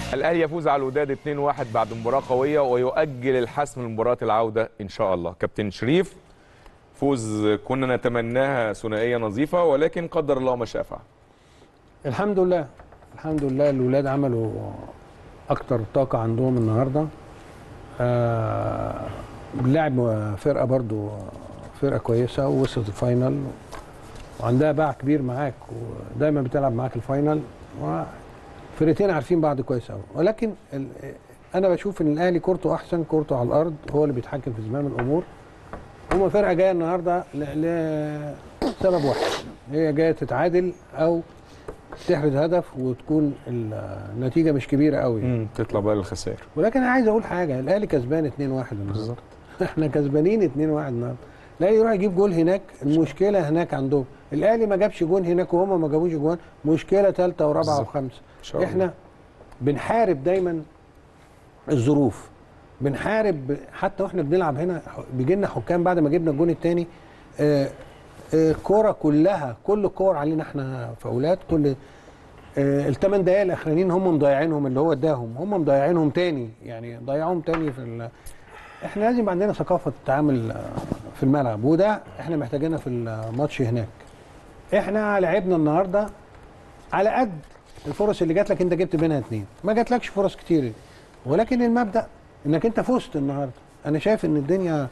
الاهلي يفوز على الوداد 2-1 بعد مباراه قويه ويؤجل الحسم لمباراه العوده ان شاء الله كابتن شريف فوز كنا نتمناها ثنائيه نظيفه ولكن قدر الله ما شاء فعل الحمد لله الحمد لله الولاد عملوا اكتر طاقه عندهم النهارده آه لعب فرقه برضو فرقه كويسه ووصلت الفاينل وعندها باع كبير معاك ودايما بتلعب معاك الفاينل فرقتين عارفين بعض كويس قوي ولكن ال- انا بشوف ان الاهلي كورته احسن كورته على الارض هو اللي بيتحكم في زمام الامور هما فرقه جايه النهارده ل- لسبب واحد هي جايه تتعادل او تحرز هدف وتكون النتيجه مش كبيره قوي امم تطلع بقى للخسائر ولكن انا عايز اقول حاجه الاهلي كسبان 2-1 النهارده بالظبط احنا كسبانين 2-1 النهارده الاهلي يروح يجيب جول هناك المشكله هناك عندهم الاهلي ما جابش جول هناك وهم ما جابوش جوان مشكله ثالثه ورابعه بالظبط. وخامسه ان شاء الله احنا بنحارب دايما الظروف بنحارب حتى واحنا بنلعب هنا بيجي لنا حكام بعد ما جبنا الجون الثاني الكوره كلها كل الكور علينا احنا فاولات كل آه، الثمان دقايق الاخرانيين هم مضيعينهم اللي هو اداهم هم مضيعينهم تاني يعني ضيعوهم تاني في ال... احنا لازم يبقى عندنا ثقافه التعامل آه، في الملعب وده احنا محتاجينها في الماتش هناك احنا لعبنا النهارده على قد الفرص اللي جات لك انت جبت منها اتنين ما جاتلكش فرص كتير ولكن المبدا انك انت فزت النهارده انا شايف ان الدنيا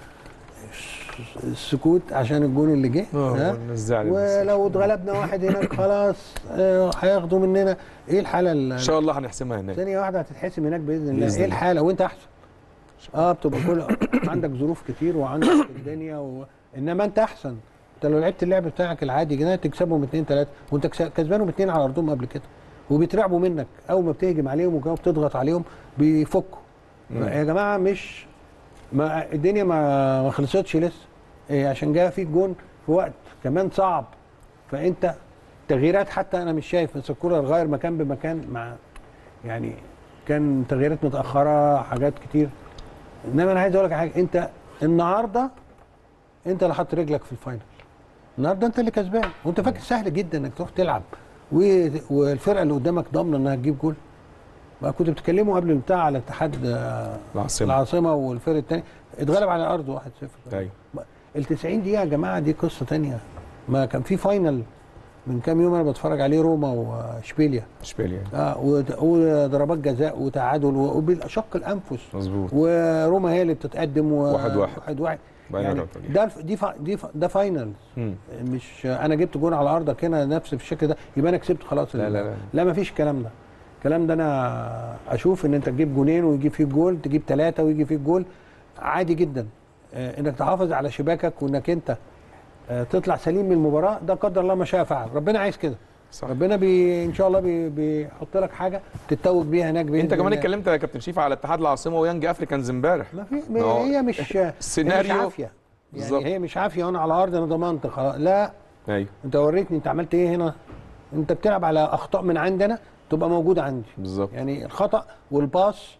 السكوت عشان الجون اللي جه ها؟ الناس زعلت بس. ولو اتغلبنا واحد هناك خلاص آه، هياخدوا مننا ايه الحاله ان ال- شاء الله هنحسمها هناك ثانيه واحده هتتحسم هناك باذن الله بإذن ايه الله. الحاله وانت احسن اه بتبقى كل عندك ظروف كتير وعندك الدنيا و... انما انت احسن انت لو لعبت اللعب بتاعك العادي كده تكسبهم اثنين ثلاثه وانت كس- كسبانهم اثنين على ارضهم قبل كده وبيترعبوا منك اول ما بتهجم عليهم وكده بتضغط عليهم بيفكوا يا جماعه مش ما الدنيا ما ما خلصتش لسه إيه عشان جاي فيك جون في وقت كمان صعب فانت تغييرات حتى انا مش شايف بس الكوره تغير مكان بمكان مع يعني كان تغييرات متاخره حاجات كتير انما انا عايز اقول لك حاجه انت النهارده انت اللي حاطط رجلك في الفاينل النهارده انت اللي كسبان وانت فاكر سهل جدا انك تروح تلعب و- والفرقه اللي قدامك ضامنه انها تجيب جول ما كنت بتتكلموا قبل البتاع على اتحاد آه، العاصمه العاصمه والفرق الثاني اتغلب على ارضه 1-0 ايوه ال 90 دقيقه يا جماعه دي قصه تانية ما كان في فاينل من كام يوم انا بتفرج عليه روما واشبيليا اشبيليا اه ود- وضربات جزاء وتعادل وبالشق الانفس مظبوط وروما هي اللي بتتقدم و... واحد واحد. واحد واحد باين يعني الرقم دي. ده الف- دي فا... دي فا... ده فاينل مم. مش انا جبت جون على ارضك هنا نفس في الشكل ده يبقى انا كسبت خلاص لا، لا، لا. لا ما فيش الكلام ده الكلام ده انا اشوف ان انت تجيب جونين ويجي فيك جول تجيب ثلاثه ويجي فيك جول عادي جدا آه، انك تحافظ على شباكك وانك انت آه، تطلع سليم من المباراه ده قدر الله ما شاء فعل ربنا عايز كده صح ربنا بي ان شاء الله بي... بيحط لك حاجه تتوج بيها هناك بإذن انت كمان الله. اتكلمت يا كابتن شيف على اتحاد العاصمه ويانج افريكانز امبارح ما في ما هو هي مش هي السيناريو مش عافيه بالظبط. يعني هي مش عافيه وانا على ارض انا ضمنت خلاص لا ايوه انت وريتني انت عملت ايه هنا انت بتلعب على اخطاء من عندنا تبقى موجوده عندي بالظبط يعني الخطا والباص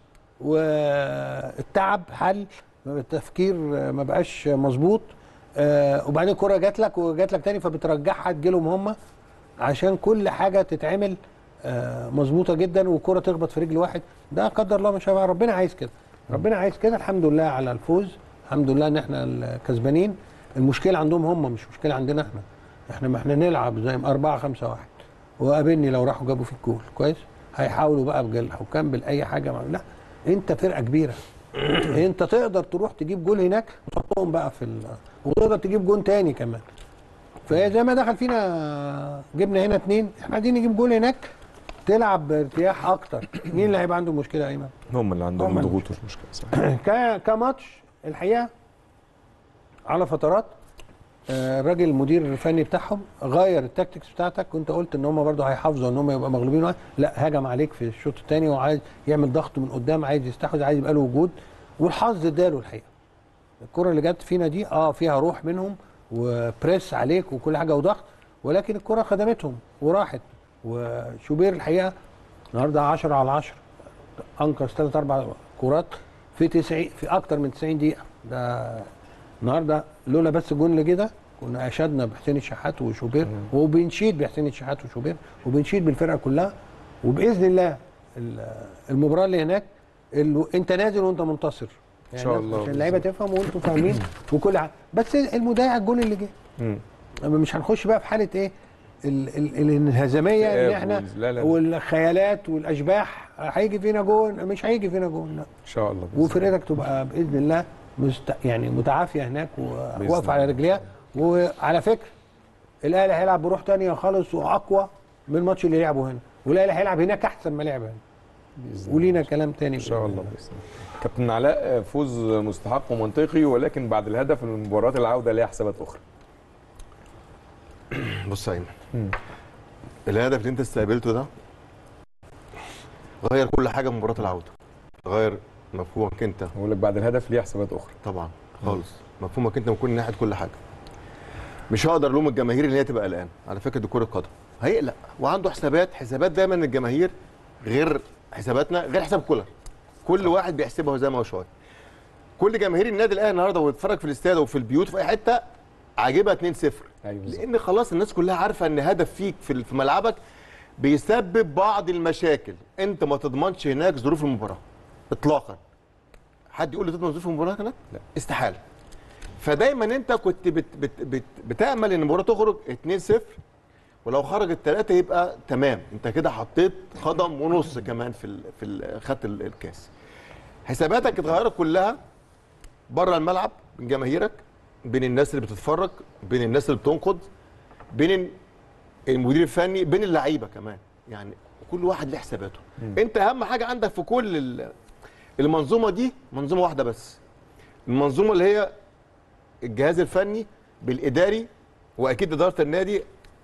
والتعب حل التفكير ما بقاش مظبوط آه، وبعدين الكره جات لك وجات لك تاني فبترجعها تجيلهم هم عشان كل حاجه تتعمل آه، مظبوطه جدا والكره تخبط في رجل واحد ده قدر الله ما شاء فعل ربنا عايز كده ربنا عايز كده الحمد لله على الفوز الحمد لله ان احنا الكسبانين المشكله عندهم هم مش مشكله عندنا احنا احنا ما احنا نلعب زي ما 4 5 1 وقابلني لو راحوا جابوا فيك جول كويس هيحاولوا بقى بالحكام بالاي حاجه ما- لا انت فرقه كبيره انت تقدر تروح تجيب جول هناك وتحطهم بقى في ال... وتقدر تجيب جول تاني كمان فهي زي ما دخل فينا جبنا هنا اتنين احنا عايزين نجيب جول هناك تلعب بارتياح اكتر مين اللي هيبقى عنده مشكله يا ايمن هم اللي عندهم هم ضغوط مش مشكله صح ك- كماتش الحقيقه على فترات آه، الراجل المدير الفني بتاعهم غير التكتكس بتاعتك كنت قلت ان هم برضه هيحافظوا ان هم يبقى مغلوبين واحد. لا هجم عليك في الشوط الثاني وعايز يعمل ضغط من قدام عايز يستحوذ عايز يبقى له وجود والحظ اداله الحقيقه الكره اللي جت فينا دي اه فيها روح منهم وبريس عليك وكل حاجه وضغط ولكن الكره خدمتهم وراحت وشوبير الحقيقه النهارده 10 على 10 انقذ ثلاث اربع كرات في 90 في اكتر من 90 دقيقه ده النهارده لولا بس الجون اللي جه ده كنا اشدنا بحسين الشحات وشوبير وبنشيد بحسين الشحات وشوبير وبنشيد بالفرقه كلها وباذن الله ال- المباراه اللي هناك ال... انت نازل وانت منتصر إن شاء الناس- الله. عشان اللعيبه تفهم وانتم فاهمين وكل حاجه بس المضيع الجول اللي جه مم. أما مش هنخش بقى في حاله ايه ال... ال... الانهزاميه ان اكتئاب احنا وال- لا لا لا. والخيالات والاشباح هيجي فينا جون مش هيجي فينا جون لا ان شاء الله بإذن الله. وفرقتك تبقى باذن الله مست... يعني متعافيه هناك بإذن وواقفه على الله. رجليها وعلى فكره الاهلي هيلعب بروح تانية خالص واقوى من الماتش اللي لعبه هنا والاهلي هيلعب هناك احسن ما لعب هنا بإذن الله. ولينا كلام تاني ان شاء الله باذن الله كابتن علاء فوز مستحق ومنطقي ولكن بعد الهدف من مباراه العوده ليها حسابات اخرى بص يا مم. ايمن الهدف اللي انت استقبلته ده غير كل حاجه من مباراه العوده غير مفهومك انت بقول لك بعد الهدف ليها حسابات اخرى طبعا خالص مفهومك انت من كل ناحيه كل حاجه مش هقدر الوم الجماهير ان هي تبقى قلقان على فكره دي كره قدم هيقلق وعنده حسابات حسابات دايما الجماهير غير حساباتنا غير حساب كولر كل واحد بيحسبها زي ما هو شويه كل جماهير النادي الاهلي النهارده وبتتفرج في الاستاد وفي البيوت وفي اي حته عاجبها 2-0 ايوه بالظبط. لان خلاص الناس كلها عارفه ان هدف فيك في في ملعبك بيسبب بعض المشاكل انت ما تضمنش هناك ظروف المباراه اطلاقا حد يقول لي تضمن ظروف المباراه هناك لا. استحاله فدايما انت كنت بت بت بت بتامل ان المباراه تخرج 2-0 ولو خرجت 3 يبقى تمام انت كده حطيت قدم ونص كمان في ال في ال خدت ال- الكاس حساباتك اتغيرت كلها بره الملعب من جماهيرك بين الناس اللي بتتفرج بين الناس اللي بتنقد بين المدير الفني بين اللعيبه كمان يعني كل واحد له حساباته انت اهم حاجه عندك في كل ال- المنظومه دي منظومه واحده بس المنظومه اللي هي الجهاز الفني بالاداري واكيد اداره النادي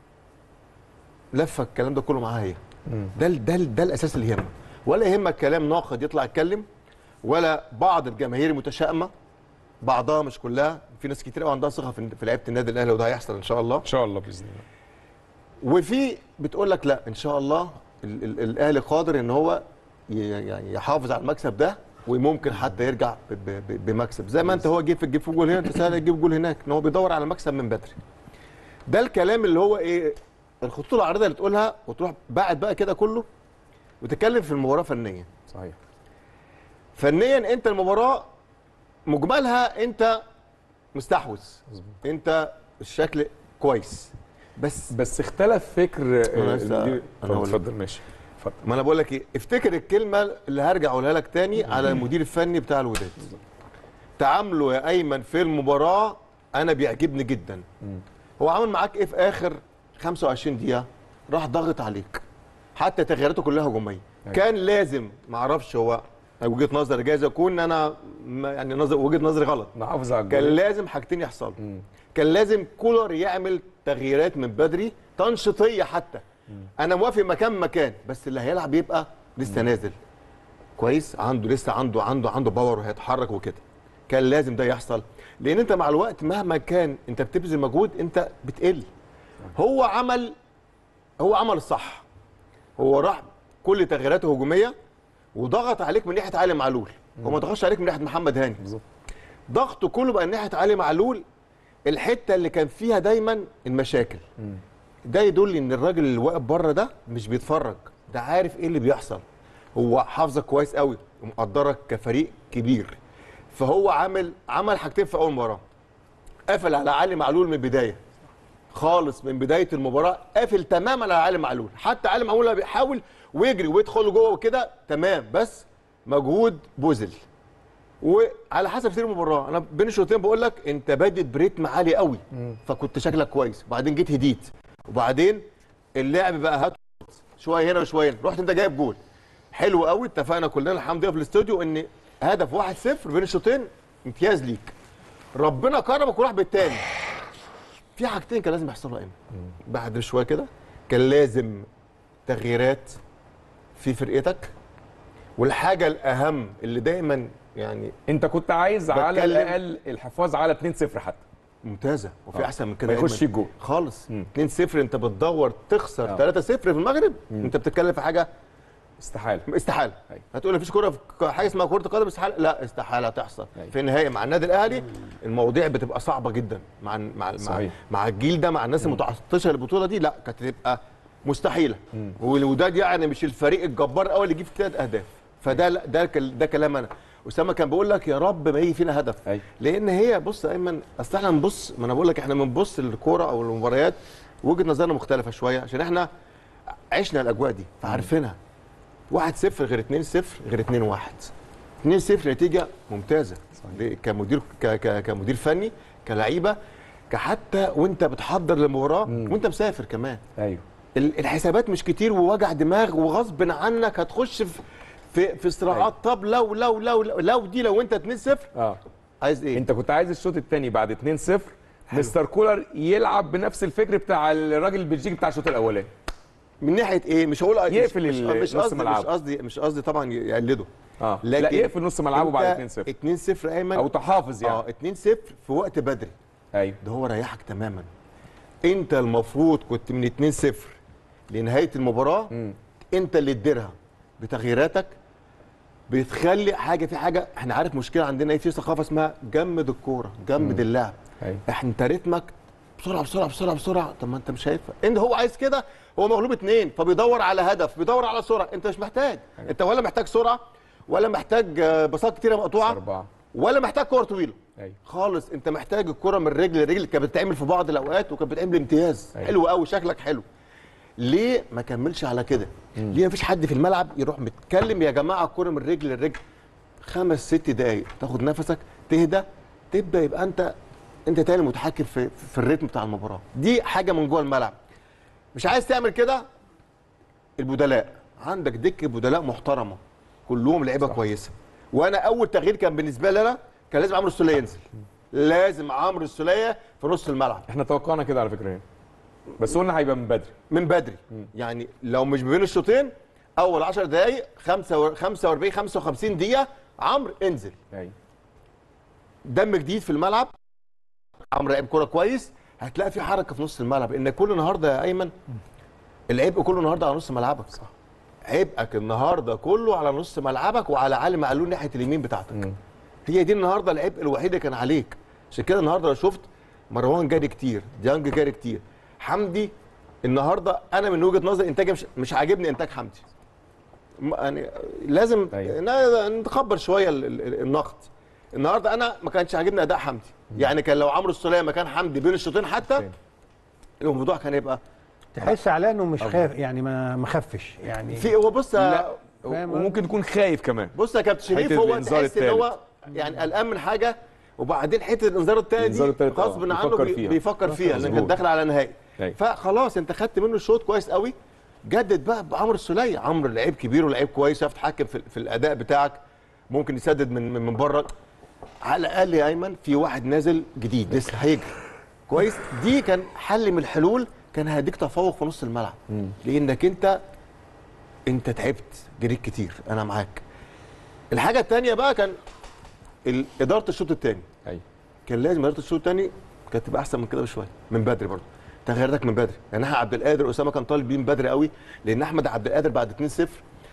لفه الكلام ده كله معاها هي مم. ده ال- ده ال- ده الاساس اللي يهمك ولا يهمك كلام ناقد يطلع يتكلم ولا بعض الجماهير المتشائمه بعضها مش كلها في ناس كتير قوي عندها ثقه في في لعيبه النادي الاهلي وده هيحصل ان شاء الله ان شاء الله باذن الله وفي بتقول لك لا ان شاء الله ال- ال- الاهلي قادر ان هو ي- يعني يحافظ على المكسب ده وممكن حتى يرجع ب- ب- ب- بمكسب زي ما انت هو جيب تجيب في جول هنا انت سهل تجيب جول هناك ان هو بيدور على مكسب من بدري ده الكلام اللي هو ايه الخطوط العريضه اللي تقولها وتروح بعد بقى كده كله وتتكلم في المباراه فنيا صحيح فنيا انت المباراه مجملها انت مستحوذ مظبوط. انت الشكل كويس بس بس اختلف فكر آه، أنا لسه- المدير أنا طب هقول لك. اتفضل ماشي اتفضل ما انا بقول لك ايه افتكر الكلمه اللي هرجع اقولها لك تاني على المدير الفني بتاع الوداد تعامله يا ايمن في المباراه انا بيعجبني جدا مم. هو عمل معاك ايه في اخر 25 دقيقه راح ضاغط عليك حتى تغييراته كلها هجوميه أيوة. كان لازم ما اعرفش هو وجهه نظري جايز اكون انا ما- يعني نظر وجهه نظري غلط نحافظ على كان الجول لازم حاجتين يحصلوا مم. كان لازم كولر يعمل تغييرات من بدري تنشيطيه حتى انا موافق مكان مكان بس اللي هيلعب يبقى لسه نازل كويس عنده لسه عنده عنده عنده باور وهيتحرك وكده كان لازم ده يحصل لان انت مع الوقت مهما كان انت بتبذل مجهود انت بتقل هو عمل هو عمل الصح هو راح كل تغييراته هجوميه وضغط عليك من ناحيه علي معلول هو ما ضغطش عليك من ناحيه محمد هاني بالظبط ضغطه كله بقى من ناحيه علي معلول الحته اللي كان فيها دايما المشاكل مم. ده يدل ان الراجل اللي واقف بره ده مش بيتفرج ده عارف ايه اللي بيحصل هو حافظك كويس قوي ومقدرك كفريق كبير فهو عامل عمل حاجتين في اول مباراه قفل على علي معلول من البدايه خالص من بدايه المباراه قافل تماما على علي معلول حتى علي معلول بيحاول ويجري ويدخل جوه وكده تمام بس مجهود بذل وعلى حسب سير المباراه انا بين الشوطين بقول لك انت بادئ بريتم عالي قوي فكنت شكلك كويس وبعدين جيت هديت وبعدين اللعب بقى هات شويه هنا وشويه هنا رحت انت جايب جول حلو قوي اتفقنا كلنا الحمد لله في الاستوديو ان هدف 1-0 بين الشوطين امتياز ليك ربنا كرمك وراح بالتاني في حاجتين كان لازم يحصلوا ايمن بعد شويه كده كان لازم تغييرات في فرقتك والحاجه الاهم اللي دايما يعني انت كنت عايز على بتكلم- الاقل الحفاظ على 2-0 حتى ممتازه وفي آه. احسن من كده ما يا يخش أيمن. الجول. خالص مم. 2-0 انت بتدور تخسر آه. 3-0 في المغرب انت بتتكلم في حاجه استحاله استحاله أيوة. هتقول لي مفيش كوره في ك- حاجه اسمها كره قدم استحاله لا استحاله تحصل أيوة. في النهائي مع النادي الاهلي المواضيع بتبقى صعبه جدا مع مع مع, صحيح. مع الجيل ده مع الناس المتعطشه للبطوله دي لا كانت هتبقى مستحيله والوداد يعني مش الفريق الجبار قوي اللي يجيب ثلاث اهداف فده لا- ده كل- ده كلام انا اسامه كان بيقول لك يا رب ما يجي فينا هدف أيوة. لان هي بص يا ايمن اصل احنا بنبص ما انا بقول لك احنا بنبص للكوره او المباريات وجهه نظرنا مختلفه شويه عشان احنا عشنا الاجواء دي فعارفينها 1-0 غير 2-0 غير 2-1 2-0 نتيجه ممتازه ل- كمدير ك ك كمدير فني كلعيبه كحتى وانت بتحضر للمباراه وانت مسافر كمان ايوه ال- الحسابات مش كتير ووجع دماغ وغصب عنك هتخش في في, في صراعات طب لو لو لو لو, لو دي لو انت 2-0 اه عايز ايه؟ انت كنت عايز الشوط الثاني بعد 2-0 مستر كولر يلعب بنفس الفكر بتاع الراجل البلجيكي بتاع الشوط الاولاني من ناحيه ايه؟ مش هقول يقفل مش, ال- مش نص قصدي مش ملعبه. قصدي مش قصدي طبعا يقلده اه لا يقفل نص ملعبه بعد 2-0 2-0 ايمن او تحافظ يعني اه 2-0 في وقت بدري ايوه ده هو ريحك تماما انت المفروض كنت من 2-0 لنهايه المباراه مم. انت اللي تديرها بتغييراتك بتخلي حاجه في حاجه احنا عارف مشكله عندنا ايه في ثقافه اسمها جمد الكوره جمد اللعب ايوه احنا انت رتمك بسرعه بسرعه بسرعه بسرعه طب ما انت مش هينفع انت هو عايز كده هو مغلوب اتنين فبيدور على هدف بيدور على سرعه انت مش محتاج انت ولا محتاج سرعه ولا محتاج آه، باصات كتيره مقطوعه أربعة ولا محتاج كور طويله ايوه خالص انت محتاج الكره من رجل لرجل كانت بتتعمل في بعض الاوقات وكانت بتتعمل امتياز أيوة. حلو قوي شكلك حلو ليه ما كملش على كده ليه مفيش حد في الملعب يروح متكلم يا جماعه الكره من رجل لرجل خمس ست دقايق تاخد نفسك تهدى تبدا يبقى انت انت تاني متحكم في في الريتم بتاع المباراه دي حاجه من جوه الملعب مش عايز تعمل كده البدلاء عندك دكه بدلاء محترمه كلهم لعيبه كويسه وانا اول تغيير كان بالنسبه لي انا كان لازم عمرو السوليه ينزل لازم عمرو السوليه في نص الملعب احنا توقعنا كده على فكره هنا بس قلنا هيبقى من بدري من بدري يعني لو مش بين الشوطين اول 10 دقائق 45 55 دقيقه عمرو انزل ايوه دم جديد في الملعب عمرو لعب كوره كويس هتلاقي في حركه في نص الملعب ان كل النهارده يا ايمن العبء كله النهارده على نص ملعبك صح عبئك النهارده كله على نص ملعبك وعلى علي معلول ناحيه اليمين بتاعتك مم. هي دي النهارده العبء الوحيد اللي كان عليك عشان كده النهارده لو شفت مروان جاري كتير ديانج جاري كتير حمدي النهارده انا من وجهه نظري انتاجي مش, مش عاجبني انتاج حمدي م- يعني لازم أيوة. ن- نتقبل شويه ال- ال- النقد النهارده انا ما كانش عاجبني اداء حمدي يعني كان لو عمرو السوليه مكان حمدي بين الشوطين حتى فين؟ الموضوع كان يبقى تحس على انه مش خاف يعني ما ما خفش يعني في هو بص لا فاهم وممكن يكون خايف كمان بص يا كابتن شريف حتة هو الإنذار تحس ان هو يعني قلقان من حاجه وبعدين حته الانذار الثاني الإنذار دي التالت، آه، غصب عنه بيفكر بي- فيها. بيفكر فيها لان مظبوط. كانت داخله على نهائي أيوة. فخلاص انت خدت منه الشوط كويس قوي جدد بقى بعمرو السوليه عمرو لعيب كبير ولعيب كويس يعرف يتحكم في, في الاداء بتاعك ممكن يسدد من من, من بره على الاقل يا ايمن في واحد نازل جديد لسه هيجري كويس دي كان حل من الحلول كان هيديك تفوق في نص الملعب لانك انت انت تعبت جريت كتير انا معاك الحاجه الثانيه بقى كان ال- اداره الشوط الثاني ايوه كان لازم اداره الشوط الثاني كانت تبقى احسن من كده بشويه من بدري برضه تغييراتك من بدري يعني احنا عبد القادر اسامه كان طالب بيه من بدري قوي لان احمد عبد القادر بعد 2-0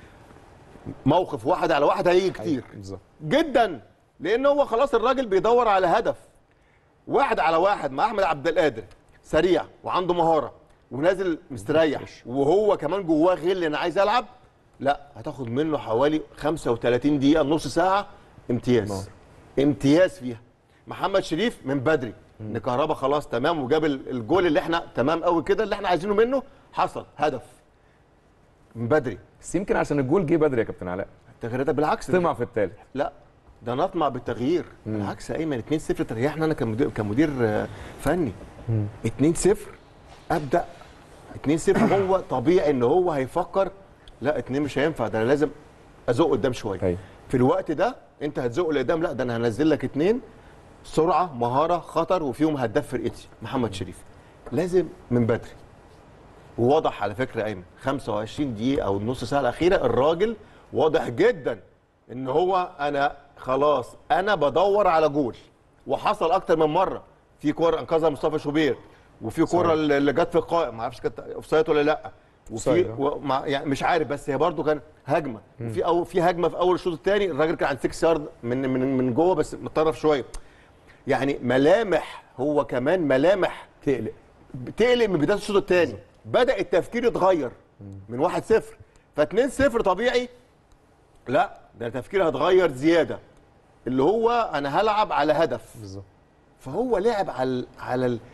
موقف واحد على واحد هيجي كتير أيوة، بالظبط جدا لان هو خلاص الراجل بيدور على هدف واحد على واحد مع احمد عبد القادر سريع وعنده مهاره ونازل مستريح وهو كمان جواه غل انا عايز العب لا هتاخد منه حوالي 35 دقيقه نص ساعه امتياز امتياز فيها محمد شريف من بدري ان كهربا خلاص تمام وجاب ال- الجول اللي احنا تمام قوي كده اللي احنا عايزينه منه حصل هدف من بدري بس يمكن عشان الجول جه بدري يا كابتن علاء التغييرات بالعكس طمع في الثالث لا ده نطمع بالتغيير بالعكس يا ايمن 2-0 تريحنا انا كمدير كمدير آه، فني 2-0 ابدا 2-0 هو طبيعي ان هو هيفكر لا 2 مش هينفع ده انا لازم ازق قدام شويه أيوة. في الوقت ده انت هتزق لقدام لا ده انا هنزل لك اتنين سرعه مهاره خطر وفيهم هداف فرقتي محمد شريف لازم من بدري وواضح على فكره يا ايمن 25 دقيقه او النص ساعه الاخيره الراجل واضح جدا ان هو انا خلاص انا بدور على جول وحصل اكتر من مره في كوره انقذها مصطفى شوبير وفي كوره صحيح. اللي جت في القائم ما اعرفش كانت اوفسايد ولا لا وفي أوفسايد، آه. ومع يعني مش عارف بس هي برده كان هجمه وفي أو في هجمه في اول الشوط الثاني الراجل كان عند 6 يارد من من من جوه بس متطرف شويه يعني ملامح هو كمان ملامح تقلق بتقلق من بدايه الشوط الثاني بدا التفكير يتغير من 1 0 ف 2 0 طبيعي لا ده تفكيري هيتغير زياده اللي هو انا هلعب على هدف بالظبط فهو لعب على على ال-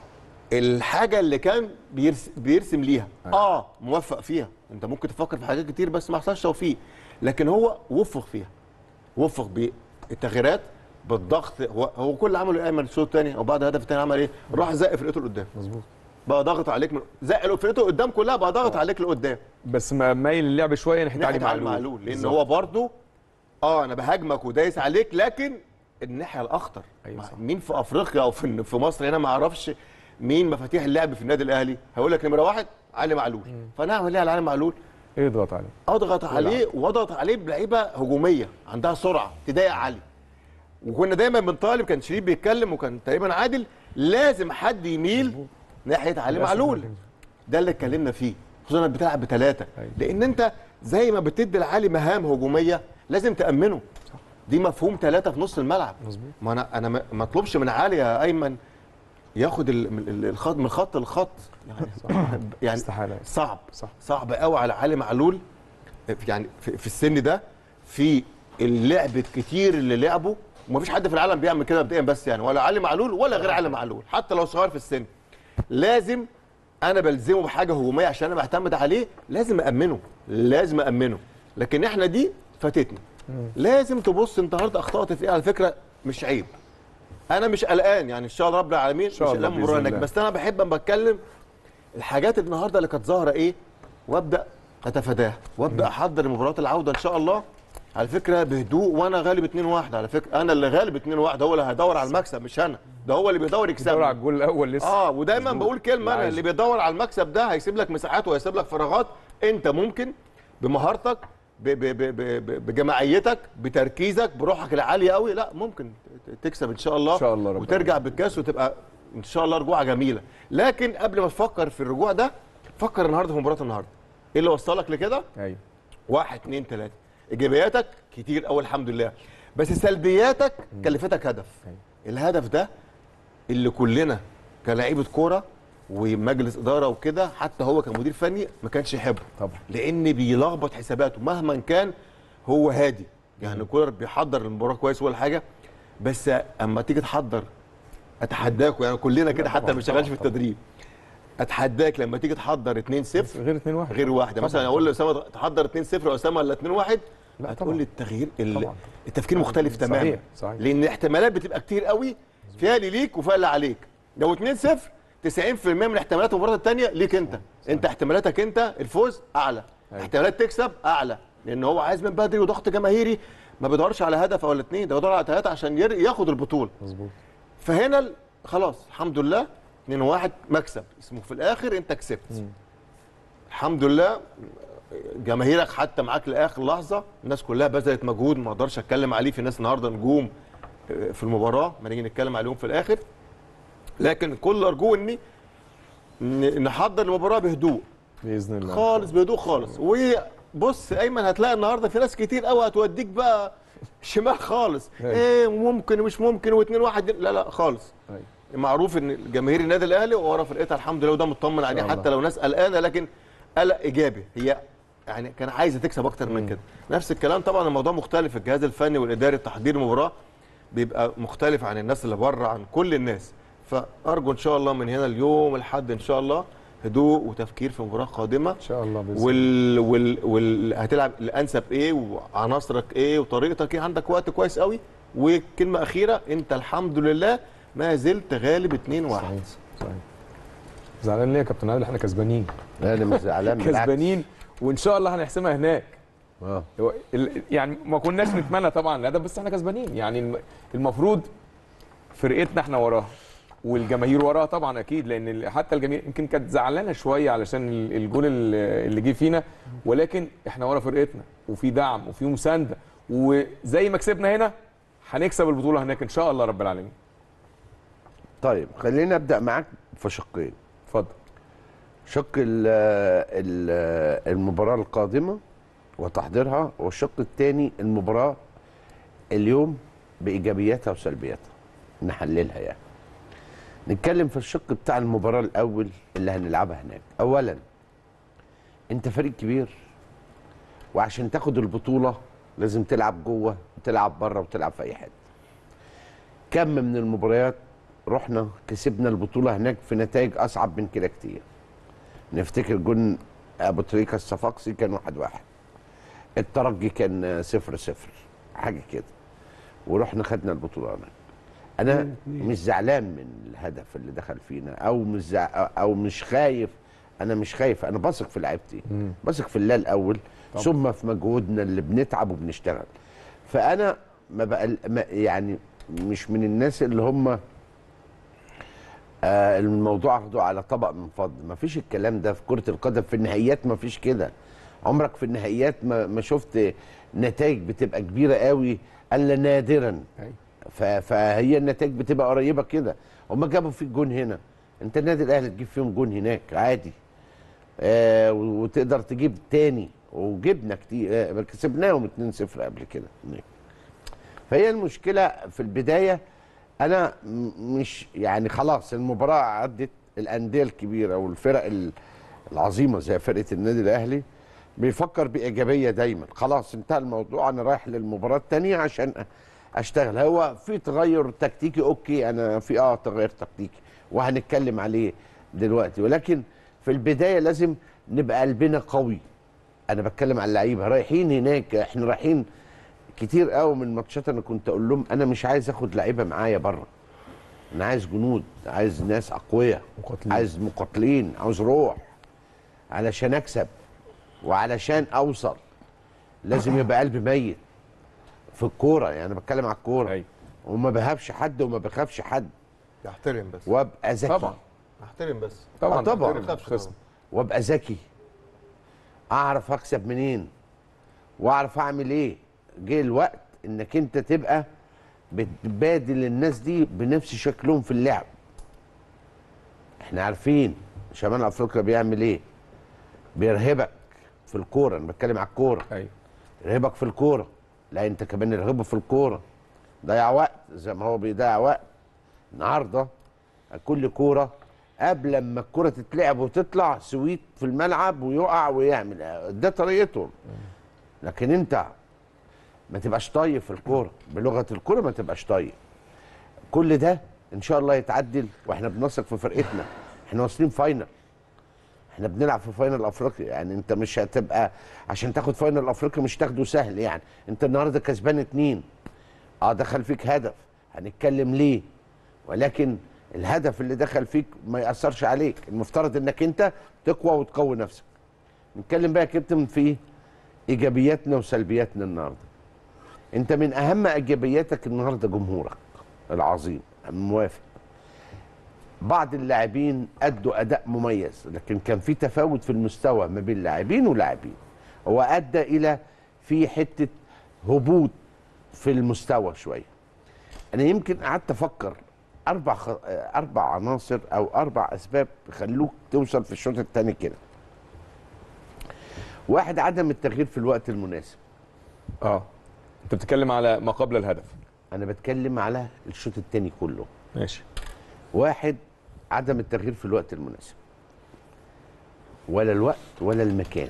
الحاجه اللي كان بيرسم, بيرسم ليها اه موفق فيها انت ممكن تفكر في حاجات كتير بس ما حصلش توفيق لكن هو وفق فيها وفق بالتغييرات بالضغط هو, هو كل اللي عمله ايمن الشوط الثاني او بعد الهدف الثاني عمل ايه؟ راح زق فرقته لقدام مظبوط بقى ضاغط عليك من زق فرقته قدام كلها بقى ضاغط عليك لقدام بس ما مايل اللعب شويه ناحيه علي ناحيه علي معلول معلول لان بالظبط. هو برضه اه انا بهاجمك ودايس عليك لكن الناحيه الاخطر أيوة مع- صح. مين في افريقيا او في في مصر هنا ما اعرفش مين مفاتيح اللعب في النادي الاهلي هيقول لك نمره واحد علي معلول فانا اعمل ايه على علي معلول اضغط عليه اضغط عليه واضغط عليه بلعيبه هجوميه عندها سرعه تضايق علي وكنا دايما بنطالب كان شريف بيتكلم وكان تقريبا عادل لازم حد يميل ناحيه علي للأسف معلول ما كانش. ده اللي اتكلمنا فيه خصوصا انك بتلعب بثلاثه أيوة. لان انت زي ما بتدي لعلي مهام هجوميه لازم تامنه دي مفهوم ثلاثه في نص الملعب مظبوط. ما انا انا ما ما اطلبش من علي يا ايمن ياخد ال- ال- ال- الخط من خط لخط يعني يعني استحالة. صعب صح. صعب قوي على علي معلول يعني في, في السن ده في اللعب الكتير اللي لعبه ومفيش حد في العالم بيعمل كده مبدئيا بس يعني ولا علي معلول ولا غير علي معلول حتى لو صغير في السن لازم انا بلزمه بحاجه هجوميه عشان انا بعتمد عليه لازم امنه لازم امنه لكن احنا دي فاتتنا لازم تبص انت النهارده اخطات في ايه على فكره مش عيب انا مش قلقان يعني ان شاء الله رب العالمين شاء مش الله قلقان من مباراه بإذن هناك الله. بس انا بحب اما بتكلم الحاجات النهارده اللي كانت ظاهره ايه وابدا اتفاداها وابدا احضر مباراه العوده ان شاء الله على فكره بهدوء وانا غالب 2-1 على فكره انا اللي غالب 2-1 هو اللي هيدور على المكسب مش انا ده هو اللي بيدور دور على يكسبني الجول الاول لسه اه ودايما مظبوط. بقول كلمه انا عايز. اللي بيدور على المكسب ده هيسيب لك مساحات وهيسيب لك فراغات انت ممكن بمهارتك ب- ب- ب- ب- ب- بجماعيتك بتركيزك بروحك العاليه قوي لا ممكن ت- تكسب ان شاء الله إن شاء الله رب وترجع بالكاس وتبقى ان شاء الله رجوعه جميله لكن قبل ما تفكر في الرجوع ده فكر النهارده في مباراه النهارده ايه اللي وصلك لكده ايوه واحد اتنين تلاته ايجابياتك كتير قوي الحمد لله بس سلبياتك كلفتك هدف أيوة. الهدف ده اللي كلنا كلاعيبه كوره ومجلس اداره وكده حتى هو كمدير فني ما كانش يحبه طبعا. لان بيلخبط حساباته مهما كان هو هادي يعني كولر بيحضر المباراه كويس ولا حاجه بس اما تيجي تحضر اتحداكوا يعني كلنا كده حتى طبعاً، ما شغالش في طبعاً، التدريب اتحداك لما تيجي تحضر 2 0 غير 2 1 غير واحده مثلا اقول لاسامه تحضر 2 0 واسامه ولا 2 1 لا هتقول طبعاً. لي التغيير ال- طبعاً. التفكير مختلف تماما صحيح، صحيح. لان الاحتمالات بتبقى كتير قوي فيها اللي ليك وفيها اللي عليك لو 2 0 90% من احتمالات المباراه الثانيه ليك انت انت احتمالاتك انت الفوز اعلى أيوة. احتمالات تكسب اعلى لان هو عايز من بدري وضغط جماهيري ما بيدورش على هدف ولا اثنين ده بيدور على ثلاثه عشان ير- ياخد البطوله مظبوط فهنا ال- خلاص الحمد لله 2 1 مكسب اسمه في الاخر انت كسبت الحمد لله جماهيرك حتى معاك لاخر لحظه الناس كلها بذلت مجهود ما اقدرش اتكلم عليه في ناس النهارده نجوم آه، في المباراه ما نيجي نتكلم عليهم في الاخر لكن كل ارجوه اني ن- نحضر المباراه بهدوء باذن الله خالص بهدوء خالص وبص ايمن هتلاقي النهارده في ناس كتير قوي هتوديك بقى شمال خالص أيوة. ايه ممكن ومش ممكن واثنين واحد لا لا خالص أيوة. معروف ان جماهير النادي الاهلي ورا فرقتها الحمد لله وده مطمن عليه الله. حتى لو ناس قلقانه لكن قلق ايجابي هي يعني كان عايزه تكسب اكتر من كده نفس الكلام طبعا الموضوع مختلف الجهاز الفني والاداري تحضير المباراه بيبقى مختلف عن الناس اللي بره عن كل الناس فارجو ان شاء الله من هنا اليوم لحد ان شاء الله هدوء وتفكير في مباراه قادمه ان شاء الله باذن الله وال وال وال هتلعب الانسب ايه وعناصرك ايه وطريقتك ايه عندك وقت كويس قوي وكلمه اخيره انت الحمد لله ما زلت غالب 2 1 صحيح صحيح زعلان ليه يا كابتن عادل احنا كسبانين انا مش زعلان بالعكس. كسبانين وان شاء الله هنحسمها هناك اه هو ال- يعني ما كناش نتمنى طبعا الهدف بس احنا كسبانين يعني الم- المفروض فرقتنا احنا وراها والجماهير وراها طبعا اكيد لان ال- حتى الجماهير يمكن كانت زعلانه شويه علشان ال- الجول ال- اللي جه فينا ولكن احنا ورا فرقتنا وفي دعم وفي مسانده وزي ما كسبنا هنا هنكسب البطوله هناك ان شاء الله رب العالمين طيب خلينا ابدا معاك في شقين اتفضل شق ال ال المباراه القادمه وتحضيرها والشق الثاني المباراه اليوم بايجابياتها وسلبياتها نحللها يعني نتكلم في الشق بتاع المباراه الاول اللي هنلعبها هناك اولا انت فريق كبير وعشان تاخد البطوله لازم تلعب جوه وتلعب بره وتلعب في اي حته كم من المباريات رحنا كسبنا البطوله هناك في نتائج اصعب من كده كتير نفتكر جون ابو تريكه الصفاقسي كان واحد واحد الترجي كان صفر صفر حاجه كده ورحنا خدنا البطوله هناك انا مش زعلان من الهدف اللي دخل فينا او مش زع... او مش خايف انا مش خايف انا بثق في لعيبتي بثق في الله الاول طبعا. ثم في مجهودنا اللي بنتعب وبنشتغل فانا ما بقى ما يعني مش من الناس اللي هم آه الموضوع اخده على طبق من فضل ما فيش الكلام ده في كرة القدم في النهائيات ما فيش كده عمرك في النهائيات ما, ما شفت نتائج بتبقى كبيرة قوي الا نادرا أيوة. ف- فهي النتائج بتبقى قريبة كده هما جابوا فيك جون هنا انت النادي الاهلي تجيب فيهم جون هناك عادي آه و- وتقدر تجيب تاني وجبنا كتير آه كسبناهم 2-0 قبل كده هناك فهي المشكله في البدايه انا م- مش يعني خلاص المباراه عدت الانديه الكبيره والفرق ال- العظيمه زي فرقه النادي الاهلي بيفكر بايجابيه دايما خلاص انتهى الموضوع انا رايح للمباراه الثانيه عشان أ- اشتغل هو في تغير تكتيكي اوكي انا في اه تغير تكتيكي وهنتكلم عليه دلوقتي ولكن في البدايه لازم نبقى قلبنا قوي انا بتكلم على اللعيبه رايحين هناك احنا رايحين كتير قوي من الماتشات انا كنت اقول لهم انا مش عايز اخد لعيبه معايا بره انا عايز جنود عايز ناس اقوياء مقاتلين. عايز مقاتلين عاوز روح علشان اكسب وعلشان اوصل لازم يبقى قلبي ميت في الكوره يعني انا بتكلم على الكوره أيوة. وما بهابش حد وما بخافش حد يحترم بس وابقى ذكي طبعا احترم بس طبعا آه، طبعاً. ما تخافش خصم. طبعاً. وابقى ذكي اعرف اكسب منين واعرف اعمل ايه جه الوقت انك انت تبقى بتبادل الناس دي بنفس شكلهم في اللعب احنا عارفين شمال افريقيا بيعمل ايه بيرهبك في الكوره انا بتكلم على الكوره ايوه يرهبك في الكوره لا انت كمان ارهبه في الكوره ضيع وقت زي ما هو بيضيع وقت النهارده كل كوره قبل ما الكوره تتلعب وتطلع سويت في الملعب ويقع ويعمل ده طريقتهم لكن انت ما تبقاش طايب في الكوره بلغه الكوره ما تبقاش طايب كل ده ان شاء الله يتعدل واحنا بنثق في فرقتنا احنا واصلين فاينل احنا بنلعب في فاينل افريقيا يعني انت مش هتبقى عشان تاخد فاينل افريقيا مش تاخده سهل يعني انت النهارده كسبان اتنين اه دخل فيك هدف هنتكلم ليه ولكن الهدف اللي دخل فيك ما ياثرش عليك المفترض انك انت تقوى وتقوي نفسك نتكلم بقى يا كابتن في ايجابياتنا وسلبياتنا النهارده انت من اهم ايجابياتك النهارده جمهورك العظيم موافق بعض اللاعبين ادوا اداء مميز لكن كان في تفاوت في المستوى ما بين لاعبين ولاعبين هو ادى الى في حته هبوط في المستوى شويه انا يمكن قعدت افكر اربع خ... اربع عناصر او اربع اسباب يخلوك توصل في الشوط الثاني كده واحد عدم التغيير في الوقت المناسب اه انت بتتكلم على ما قبل الهدف انا بتكلم على الشوط الثاني كله ماشي واحد عدم التغيير في الوقت المناسب ولا الوقت ولا المكان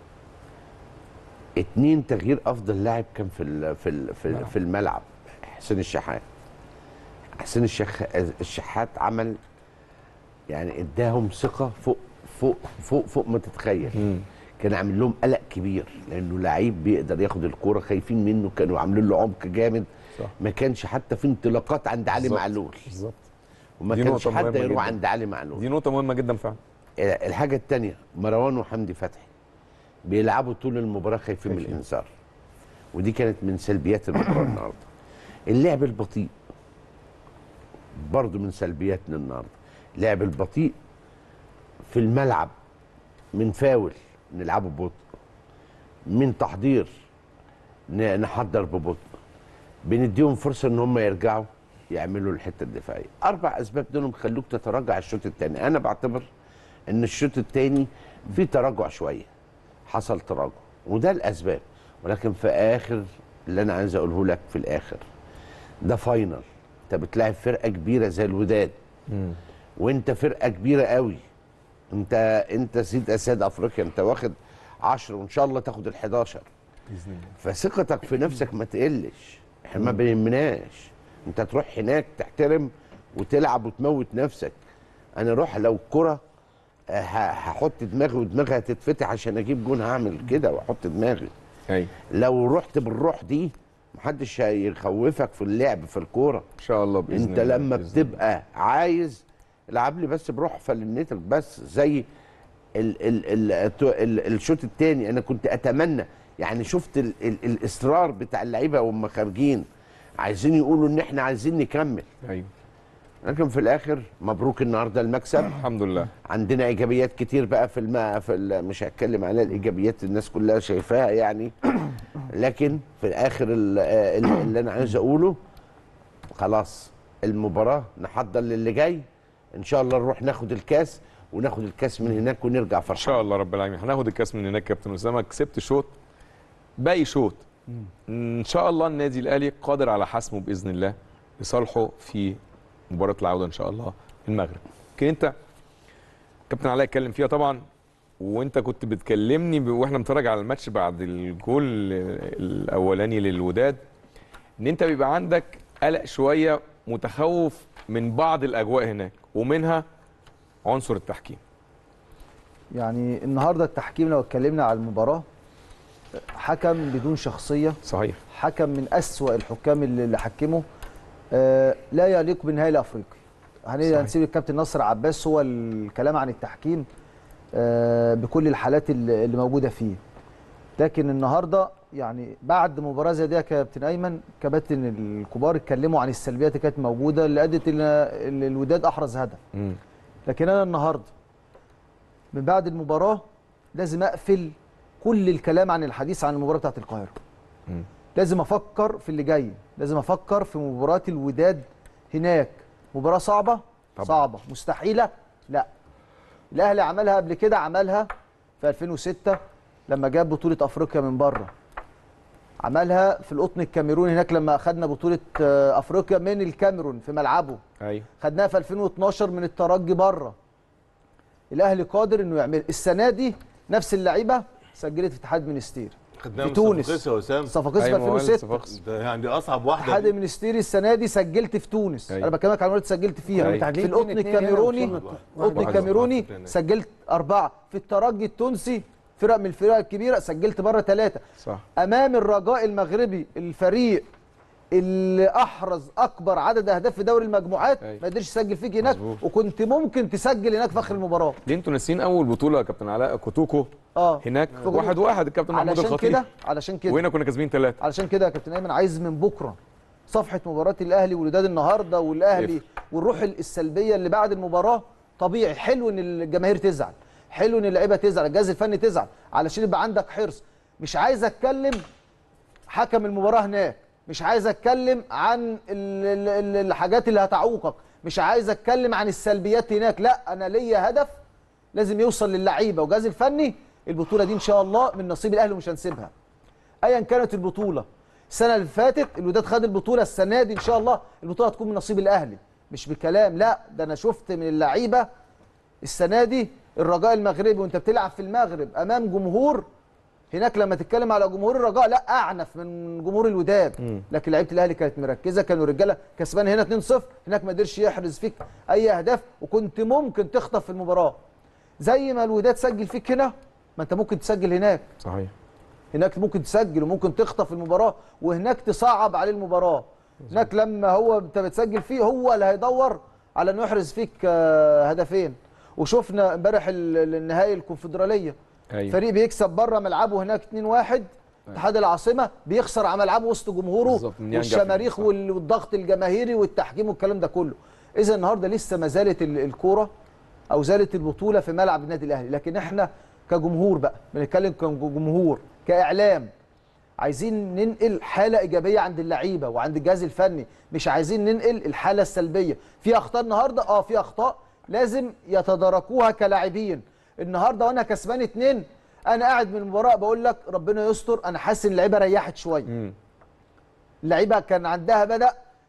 اتنين تغيير افضل لاعب كان في ال- في ال- في, في الملعب حسين الشحات حسين الشخ... الشحات عمل يعني اداهم ثقه فوق فوق فوق فوق ما تتخيل كان عامل لهم قلق كبير لانه لعيب بيقدر ياخد الكوره خايفين منه كانوا عاملين له عمق جامد صح. ما كانش حتى في انطلاقات عند علي بالظبط. معلول بالظبط وما دي كانش نقطة حد مهمة يروح جداً. عند علي معلول دي نقطة مهمة جدا فعلا الحاجة التانية مروان وحمدي فتحي بيلعبوا طول المباراة خايفين من خايفين. الانذار ودي كانت من سلبيات المباراة النهاردة اللعب البطيء برضو من سلبياتنا النهاردة اللعب البطيء في الملعب من فاول نلعبه ببطء من تحضير ن- نحضر ببطء بنديهم فرصة ان هم يرجعوا يعملوا الحتة الدفاعية اربع اسباب دول خلوك تتراجع الشوط الثاني انا بعتبر ان الشوط الثاني في تراجع شويه حصل تراجع وده الاسباب ولكن في اخر اللي انا عايز اقوله لك في الاخر ده فاينل انت بتلاعب فرقه كبيره زي الوداد وانت فرقه كبيره قوي انت انت سيد اساد افريقيا انت واخد 10 وان شاء الله تاخد ال 11 باذن الله فثقتك في نفسك ما تقلش احنا ما بيهمناش انت تروح هناك تحترم وتلعب وتموت نفسك انا اروح لو الكره آه، ه- هحط دماغي ودماغي هتتفتح عشان اجيب جون هعمل كده واحط دماغي ايوه لو رحت بالروح دي محدش هيخوفك في اللعب في الكوره ان شاء الله باذن انت الله لما بإذن الله. بتبقى عايز العب لي بس بروح فلنتك بس زي ال ال ال ال الشوط الثاني انا كنت اتمنى يعني شفت ال ال الاصرار بتاع اللعيبه وهم خارجين عايزين يقولوا ان احنا عايزين نكمل ايوه لكن في الاخر مبروك النهارده المكسب الحمد لله عندنا ايجابيات كتير بقى في الم... في ال... مش هتكلم على الايجابيات الناس كلها شايفاها يعني لكن في الاخر ال- آه، ال- اللي انا عايز اقوله خلاص المباراه نحضر للي جاي ان شاء الله نروح ناخد الكاس وناخد الكاس من هناك ونرجع ان فرحان شاء الله رب العالمين هناخد الكاس من هناك كابتن اسامه كسبت شوط باقي شوط ان شاء الله النادي الاهلي قادر على حسمه باذن الله لصالحه في مباراه العوده ان شاء الله المغرب يمكن انت كابتن علاء اتكلم فيها طبعا وانت كنت بتكلمني ب- واحنا بنتفرج على الماتش بعد الجول الاولاني للوداد ان انت بيبقى عندك قلق شويه متخوف من بعض الاجواء هناك ومنها عنصر التحكيم يعني النهارده التحكيم لو اتكلمنا على المباراه حكم بدون شخصيه صحيح حكم من أسوأ الحكام اللي اللي حكموا آه لا يليق بالنهائي الافريقي هن- صحيح. هنسيب الكابتن ناصر عباس هو الكلام عن التحكيم آه بكل الحالات اللي اللي موجوده فيه لكن النهارده يعني بعد مباراه زي دي يا كابتن ايمن كباتن الكبار اتكلموا عن السلبيات اللي كانت موجوده اللي ادت ان إن الوداد احرز هدف مم. لكن انا النهارده من بعد المباراه لازم اقفل كل الكلام عن الحديث عن المباراه بتاعت القاهره مم. لازم افكر في اللي جاي لازم افكر في مباراه الوداد هناك مباراه صعبه طبعا. صعبه مستحيله لا الاهلي عملها قبل كده عملها في 2006 لما جاب بطوله افريقيا من بره عملها في القطن الكاميروني هناك لما اخذنا بطوله آه، افريقيا من الكاميرون في ملعبه ايوه خدناها في 2012 من الترجي بره الاهلي قادر انه يعمل السنه دي نفس اللعيبه سجلت في اتحاد منستير خدناها في من تونس. صفاقس يا وسام صفاقس في أيوة، ما هو 2006 صفاقس. ده يعني دي اصعب واحده اتحاد دي. المنستيري السنه دي سجلت في تونس أيوة. انا بكلمك عن المباراه اللي سجلت فيها أيوة. في القطن الكاميروني القطن واحد. الكاميروني واحد. سجلت اربعه في الترجي التونسي فرق من الفرق الكبيره سجلت بره ثلاثه صح امام الرجاء المغربي الفريق اللي احرز اكبر عدد اهداف في دوري المجموعات أيوة. ما قدرش يسجل فيك هناك مظبوط. وكنت ممكن تسجل هناك في اخر المباراه ليه انتوا ناسيين اول بطوله يا كابتن علاء كوتوكو اه هناك في واحد واحد الكابتن محمود علشان الخطيب كده علشان كده وهنا كنا كاسبين ثلاثه علشان كده يا كابتن ايمن عايز من بكره صفحه مباراه الاهلي والوداد النهارده والاهلي والروح السلبيه اللي بعد المباراه طبيعي حلو ان الجماهير تزعل حلو ان اللعيبه تزعل الجهاز الفني تزعل علشان يبقى عندك حرص مش عايز اتكلم حكم المباراه هناك مش عايز اتكلم عن ال- ال- ال- الحاجات اللي هتعوقك مش عايز اتكلم عن السلبيات هناك لا انا ليا هدف لازم يوصل للعيبه والجهاز الفني البطوله دي ان شاء الله من نصيب الاهلي ومش هنسيبها ايا كانت البطوله السنه اللي فاتت الوداد خد البطوله السنه دي ان شاء الله البطوله هتكون من نصيب الاهلي مش بكلام لا ده انا شفت من اللعيبه السنه دي الرجاء المغربي وانت بتلعب في المغرب امام جمهور هناك لما تتكلم على جمهور الرجاء لا اعنف من جمهور الوداد لكن لعيبه الاهلي كانت مركزه كانوا رجاله كسبان هنا 2-0 هناك ما قدرش يحرز فيك اي اهداف وكنت ممكن تخطف في المباراه زي ما الوداد سجل فيك هنا ما انت ممكن تسجل هناك صحيح هناك ممكن تسجل وممكن تخطف المباراه وهناك تصعب عليه المباراه هناك لما هو انت بتسجل فيه هو اللي هيدور على انه يحرز فيك آه، هدفين وشفنا امبارح ال- ال- النهائي الكونفدراليه ايوه فريق بيكسب بره ملعبه هناك 2-1 اتحاد العاصمه بيخسر على ملعبه وسط جمهوره بالظبط، من يانج والشماريخ أفريقيا، صح. وال- والضغط الجماهيري والتحكيم والكلام ده كله اذا النهارده لسه ما زالت ال- الكوره او زالت البطوله في ملعب النادي الاهلي لكن احنا كجمهور بقى بنتكلم كجمهور كاعلام عايزين ننقل حاله ايجابيه عند اللعيبه وعند الجهاز الفني مش عايزين ننقل الحاله السلبيه في اخطاء النهارده اه في اخطاء لازم يتداركوها كلاعبين النهارده وانا كسبان اتنين انا قاعد من المباراه بقول لك ربنا يستر انا حاسس ان اللعيبه ريحت شويه مم. اللعيبه كان عندها بدا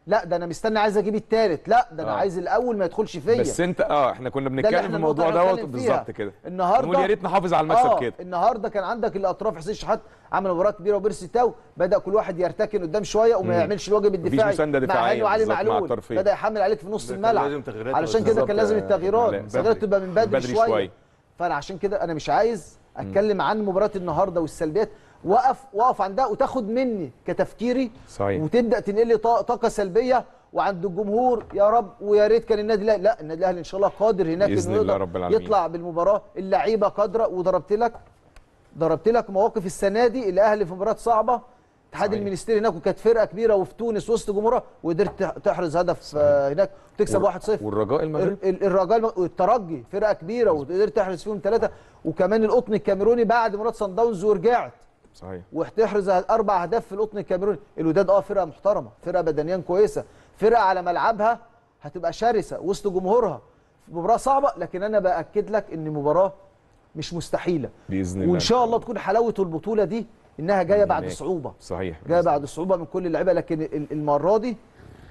لا ده انا مستني عايز اجيب التالت لا ده انا آه. عايز الاول ما يدخلش فيا بس انت اه احنا كنا اللي بنتكلم احنا في الموضوع النقطة اللي دوت بنتكلم فيها. بالظبط كده النهارده نقول يا ريت نحافظ على المكسب آه كده النهارده كان عندك الاطراف حسين شحات عمل مباراه كبيره وبيرسي تاو بدا كل واحد يرتكن قدام شويه وما مم. يعملش الواجب الدفاعي مساندة مع دفاعية هاني وعلي بالظبط مع معلول الطرفين. بدا يحمل عليك في نص ده كان الملعب لازم تغييرات علشان كده بالظبط، كان لازم آه، التغييرات لا، التغييرات بدري. تبقى من بدري, بدري شويه, شوية. فانا عشان كده انا مش عايز اتكلم عن مباراه النهارده والسلبيات وقف وقف عندها وتاخد مني كتفكيري صحيح. وتبدا تنقل لي طا- طاقه سلبيه وعند الجمهور يا رب ويا ريت كان النادي الاهلي لا النادي الاهلي ان شاء الله قادر هناك بإذن انه الله يقدر رب العالمين. يطلع بالمباراه اللعيبه قادره وضربت لك ضربت لك مواقف السنه دي الاهلي في مباراه صعبه اتحاد صحيح. المنستير هناك وكانت فرقه كبيره وفي تونس وسط جمهورها وقدرت تح- تحرز هدف آه، هناك وتكسب 1-0 والرجاء المغرب ال- ال- الرجاء الم- والترجي فرقه كبيره وقدرت تحرز فيهم ثلاثه وكمان القطن الكاميروني بعد مباراه صن داونز ورجعت صحيح وتحرز اربع اهداف في القطن الكاميروني الوداد اه فرقه محترمه فرقه بدنيا كويسه فرقه على ملعبها هتبقى شرسه وسط جمهورها مباراه صعبه لكن انا باكد لك ان مباراه مش مستحيله باذن الله وان شاء الله تكون حلاوه البطوله دي انها جايه بعد هناك. صعوبه صحيح جايه بعد صعوبه من كل اللعيبه لكن ال- المره دي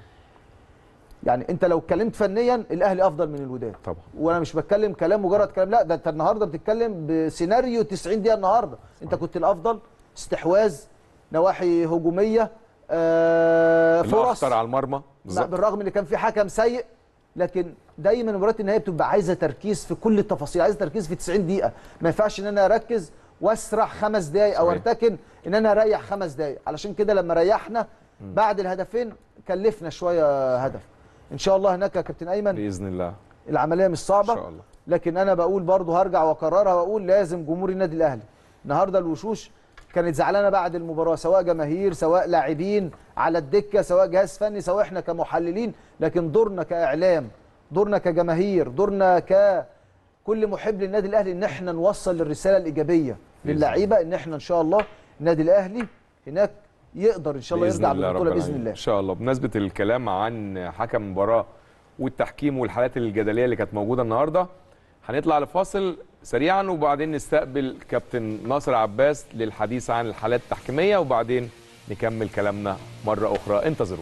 يعني انت لو اتكلمت فنيا الاهلي افضل من الوداد طبعا وانا مش بتكلم كلام مجرد كلام لا ده انت النهارده بتتكلم بسيناريو 90 دقيقه النهارده انت كنت الافضل استحواذ نواحي هجوميه آه فرص الاخطر على المرمى لا بالظبط بالرغم ان كان في حكم سيء لكن دايما مباريات النهائيه بتبقى عايزه تركيز في كل التفاصيل عايزه تركيز في 90 دقيقه ما ينفعش ان انا اركز واسرح خمس دقائق او صحيح. ارتكن ان انا اريح خمس دقائق علشان كده لما ريحنا بعد الهدفين كلفنا شويه هدف ان شاء الله هناك يا كابتن ايمن باذن الله العمليه مش ان صعبه شاء الله لكن انا بقول برضه هرجع واكررها واقول لازم جمهور النادي الاهلي النهارده الوشوش كانت زعلانه بعد المباراه سواء جماهير سواء لاعبين على الدكه سواء جهاز فني سواء احنا كمحللين لكن دورنا كاعلام دورنا كجماهير دورنا ك كل محب للنادي الاهلي ان احنا نوصل الرساله الايجابيه بإذن للعيبه ان احنا ان شاء الله النادي الاهلي هناك يقدر ان شاء الله بإذن يرجع الله بالبطوله رب باذن العالمين. الله ان شاء الله بمناسبه الكلام عن حكم المباراه والتحكيم والحالات الجدليه اللي كانت موجوده النهارده هنطلع لفاصل سريعا وبعدين نستقبل كابتن ناصر عباس للحديث عن الحالات التحكيميه وبعدين نكمل كلامنا مره اخرى انتظروا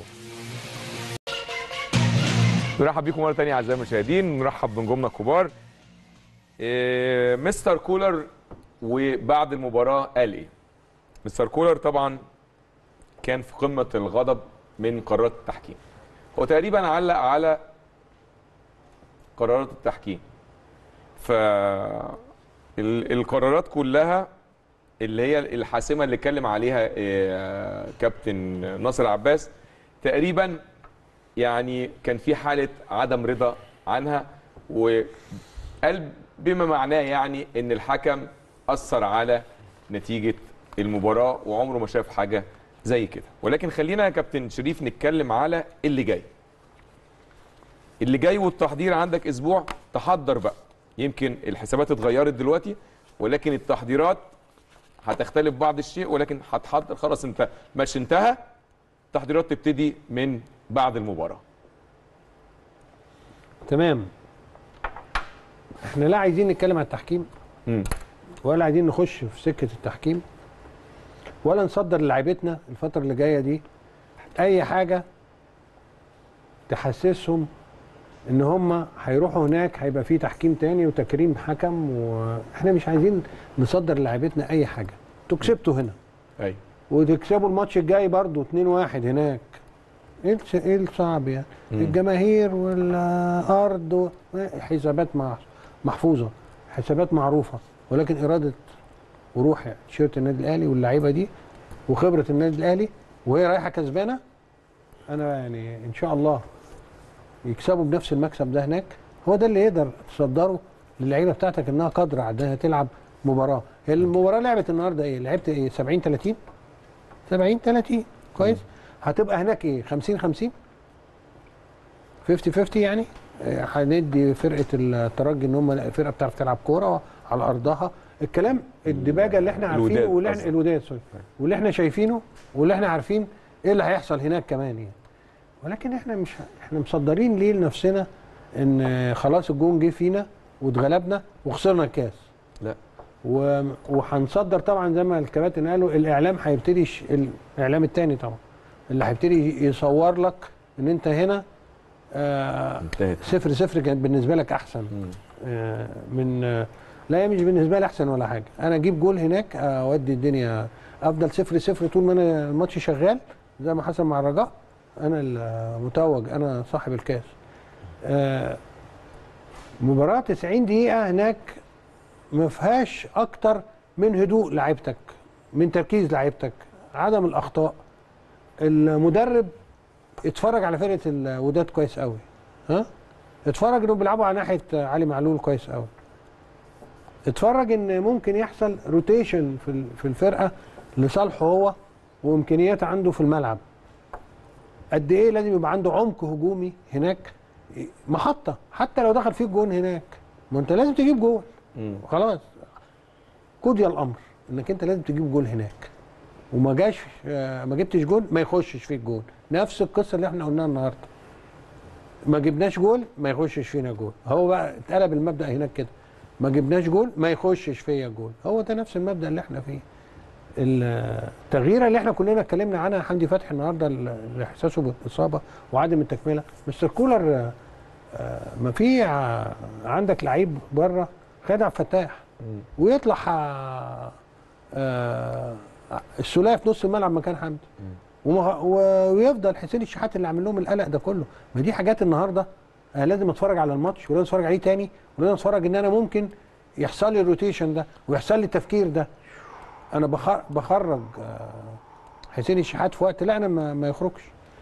نرحب بيكم مره ثانيه اعزائي المشاهدين نرحب بنجومنا الكبار إيه مستر كولر وبعد المباراه قال ايه مستر كولر طبعا كان في قمه الغضب من قرارات التحكيم هو تقريبا علق على قرارات التحكيم ف ال- القرارات كلها اللي هي الحاسمه اللي اتكلم عليها آه، كابتن ناصر عباس تقريبا يعني كان في حاله عدم رضا عنها وقال بما معناه يعني ان الحكم اثر على نتيجه المباراه وعمره ما شاف حاجه زي كده ولكن خلينا يا كابتن شريف نتكلم على اللي جاي اللي جاي والتحضير عندك اسبوع تحضر بقى يمكن الحسابات اتغيرت دلوقتي ولكن التحضيرات هتختلف بعض الشيء ولكن هتحضر خلاص انت ماتش انتهى التحضيرات تبتدي من بعد المباراه تمام احنا لا عايزين نتكلم عن التحكيم مم. ولا عايزين نخش في سكه التحكيم ولا نصدر لعيبتنا الفتره اللي جايه دي اي حاجه تحسسهم ان هم هيروحوا هناك هيبقى في تحكيم تاني وتكريم حكم واحنا مش عايزين نصدر لعيبتنا اي حاجه انتوا كسبتوا هنا ايوه وتكسبوا الماتش الجاي برضو 2-1 هناك ايه الس- ايه الصعب يعني مم. الجماهير والارض و- حسابات مع- محفوظه حسابات معروفه ولكن اراده وروح تيشيرت النادي الاهلي واللعيبه دي وخبره النادي الاهلي وهي رايحه كسبانه انا يعني ان شاء الله يكسبوا بنفس المكسب ده هناك هو ده اللي يقدر تصدره للعيبه بتاعتك انها قادره على انها تلعب مباراه هي المباراه لعبت النهارده ايه لعبت ايه 70 30 70 30 كويس هتبقى هناك ايه 50 50 50 50 يعني آه، هندي فرقه الترجي ان هم فرقه بتعرف تلعب كوره على ارضها الكلام الدباجه اللي احنا عارفينه الوداد واللي احنا قصدك. الوداد سوري واللي احنا شايفينه واللي احنا عارفين ايه اللي هيحصل هناك كمان يعني ولكن احنا مش احنا مصدرين ليه لنفسنا ان آه، خلاص الجون جه فينا واتغلبنا وخسرنا الكاس لا و- وهنصدر طبعا زي ما الكباتن قالوا الاعلام هيبتدي ش- الاعلام التاني طبعا اللي هيبتدي يصور لك ان انت هنا آه انتهت صفر صفر كانت بالنسبه لك احسن آه من آه لا هي مش بالنسبه لي احسن ولا حاجه انا اجيب جول هناك اودي الدنيا افضل صفر صفر طول ما انا الماتش شغال زي ما حصل مع الرجاء انا المتوج انا صاحب الكاس آه مباراه 90 دقيقه هناك ما فيهاش اكتر من هدوء لعيبتك من تركيز لعيبتك عدم الاخطاء المدرب اتفرج على فرقه الوداد كويس قوي ها اتفرج انهم بيلعبوا على ناحيه علي معلول كويس قوي اتفرج ان ممكن يحصل روتيشن في ال- في الفرقه لصالحه هو وامكانيات عنده في الملعب قد ايه لازم يبقى عنده عمق هجومي هناك محطه حتى لو دخل فيك جون هناك ما انت لازم تجيب جول خلاص قضي الامر انك انت لازم تجيب جول هناك وما جاش آه، ما جبتش جول ما يخشش فيك جول نفس القصه اللي احنا قلناها النهارده ما جبناش جول ما يخشش فينا جول هو بقى اتقلب المبدا هناك كده ما جبناش جول ما يخشش فيا جول هو ده نفس المبدا اللي احنا فيه التغييره اللي احنا كلنا اتكلمنا عنها حمدي فتحي النهارده اللي احساسه بالاصابه وعدم التكمله مستر كولر آه، آه، ما في ع- عندك لعيب بره خالد عبد الفتاح ويطلع آه، آه، السوليه في نص الملعب مكان حمدي وما- و- ويفضل حسين الشحات اللي عامل لهم القلق ده كله ما دي حاجات النهارده انا لازم اتفرج على الماتش ولازم اتفرج عليه تاني ولازم اتفرج ان انا ممكن يحصل لي الروتيشن ده ويحصل لي التفكير ده انا بخ- بخرج آه، حسين الشحات في وقت لا انا ما, ما يخرجش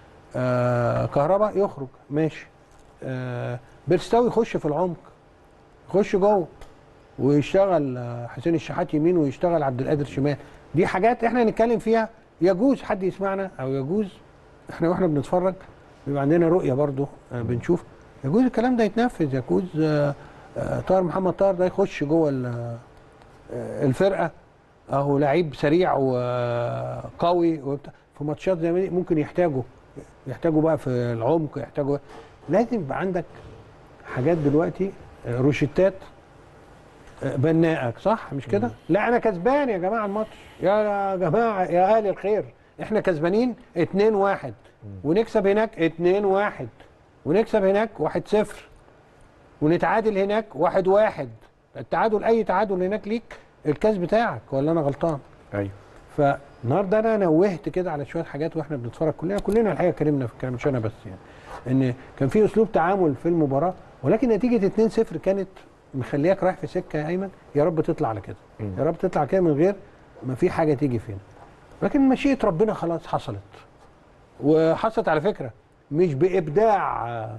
آه كهربا يخرج ماشي آه بيرستاوي يخش في العمق يخش جوه ويشتغل آه، حسين الشحات يمين ويشتغل عبد القادر شمال دي حاجات احنا هنتكلم فيها يجوز حد يسمعنا او يجوز احنا واحنا بنتفرج بيبقى عندنا رؤيه برضو آه، بنشوف يجوز الكلام ده يتنفذ يجوز آه، آه، طاهر محمد طاهر ده يخش جوه ال- آه، الفرقه اهو لعيب سريع وقوي وبتاع في ماتشات زي ما دي ممكن يحتاجوا يحتاجوا بقى في العمق يحتاجوا لازم يبقى عندك حاجات دلوقتي آه، روشتات آه، بنائك صح مش كده؟ لا انا كسبان يا جماعه الماتش يا جماعه يا اهل الخير احنا كسبانين 2 1 ونكسب هناك 2 1 ونكسب هناك 1 0 ونتعادل هناك 1 1 التعادل اي تعادل هناك ليك الكاس بتاعك ولا انا غلطان؟ ايوه فالنهارده انا نوهت كده على شويه حاجات واحنا بنتفرج كلنا كلنا الحقيقه اتكلمنا في الكلام مش انا بس يعني ان كان في اسلوب تعامل في المباراه ولكن نتيجه 2-0 كانت مخلياك رايح في سكه يا ايمن يا رب تطلع على كده يا رب تطلع كده من غير ما في حاجه تيجي فينا لكن مشيئه ربنا خلاص حصلت وحصلت على فكره مش بابداع آه،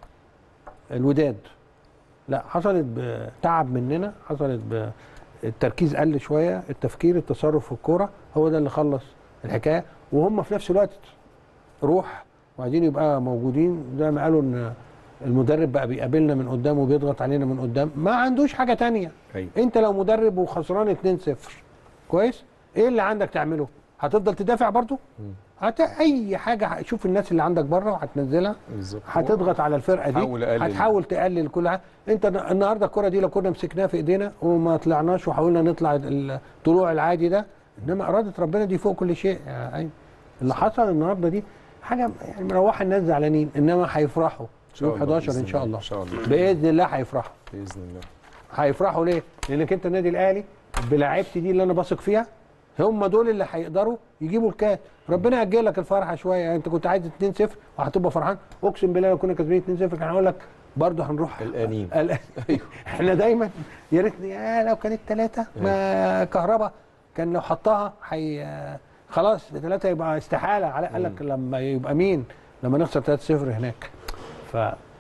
الوداد لا حصلت بتعب مننا حصلت ب التركيز قل شويه التفكير التصرف في الكوره هو ده اللي خلص الحكايه وهم في نفس الوقت روح وعايزين يبقى موجودين زي ما قالوا ان المدرب بقى بيقابلنا من قدام وبيضغط علينا من قدام ما عندوش حاجه تانية ايوه انت لو مدرب وخسران 2-0 كويس ايه اللي عندك تعمله هتفضل تدافع برضو هت... اي حاجه شوف الناس اللي عندك بره وهتنزلها بالظبط هتضغط على الفرقه دي حاول أقلل. هتحاول تقلل كل حاجه انت الن- النهارده الكره دي لو كنا مسكناها في ايدينا وما طلعناش وحاولنا نطلع الطلوع العادي ده انما اراده ربنا دي فوق كل شيء يا أيمن. اللي حصل النهارده دي حاجه يعني مروحه الناس زعلانين انما هيفرحوا يوم 11 ان شاء الله ان شاء الله باذن الله هيفرحوا باذن الله هيفرحوا ليه؟ لانك انت النادي الاهلي بلاعيبتي دي اللي انا بثق فيها هم دول اللي هيقدروا يجيبوا الكاس ربنا ياجل لك الفرحه شويه يعني انت كنت عايز 2-0 وهتبقى فرحان اقسم بالله لو كنا كسبانين 2-0 كان هقول لك برضه هنروح قلقانين. قلقان. احنا دايما يا ريت يا لو كانت ثلاثه ما كهربا كان لو حطها حي خلاص ثلاثه يبقى استحاله على قال لك لما يبقى مين لما نخسر 3-0 هناك ف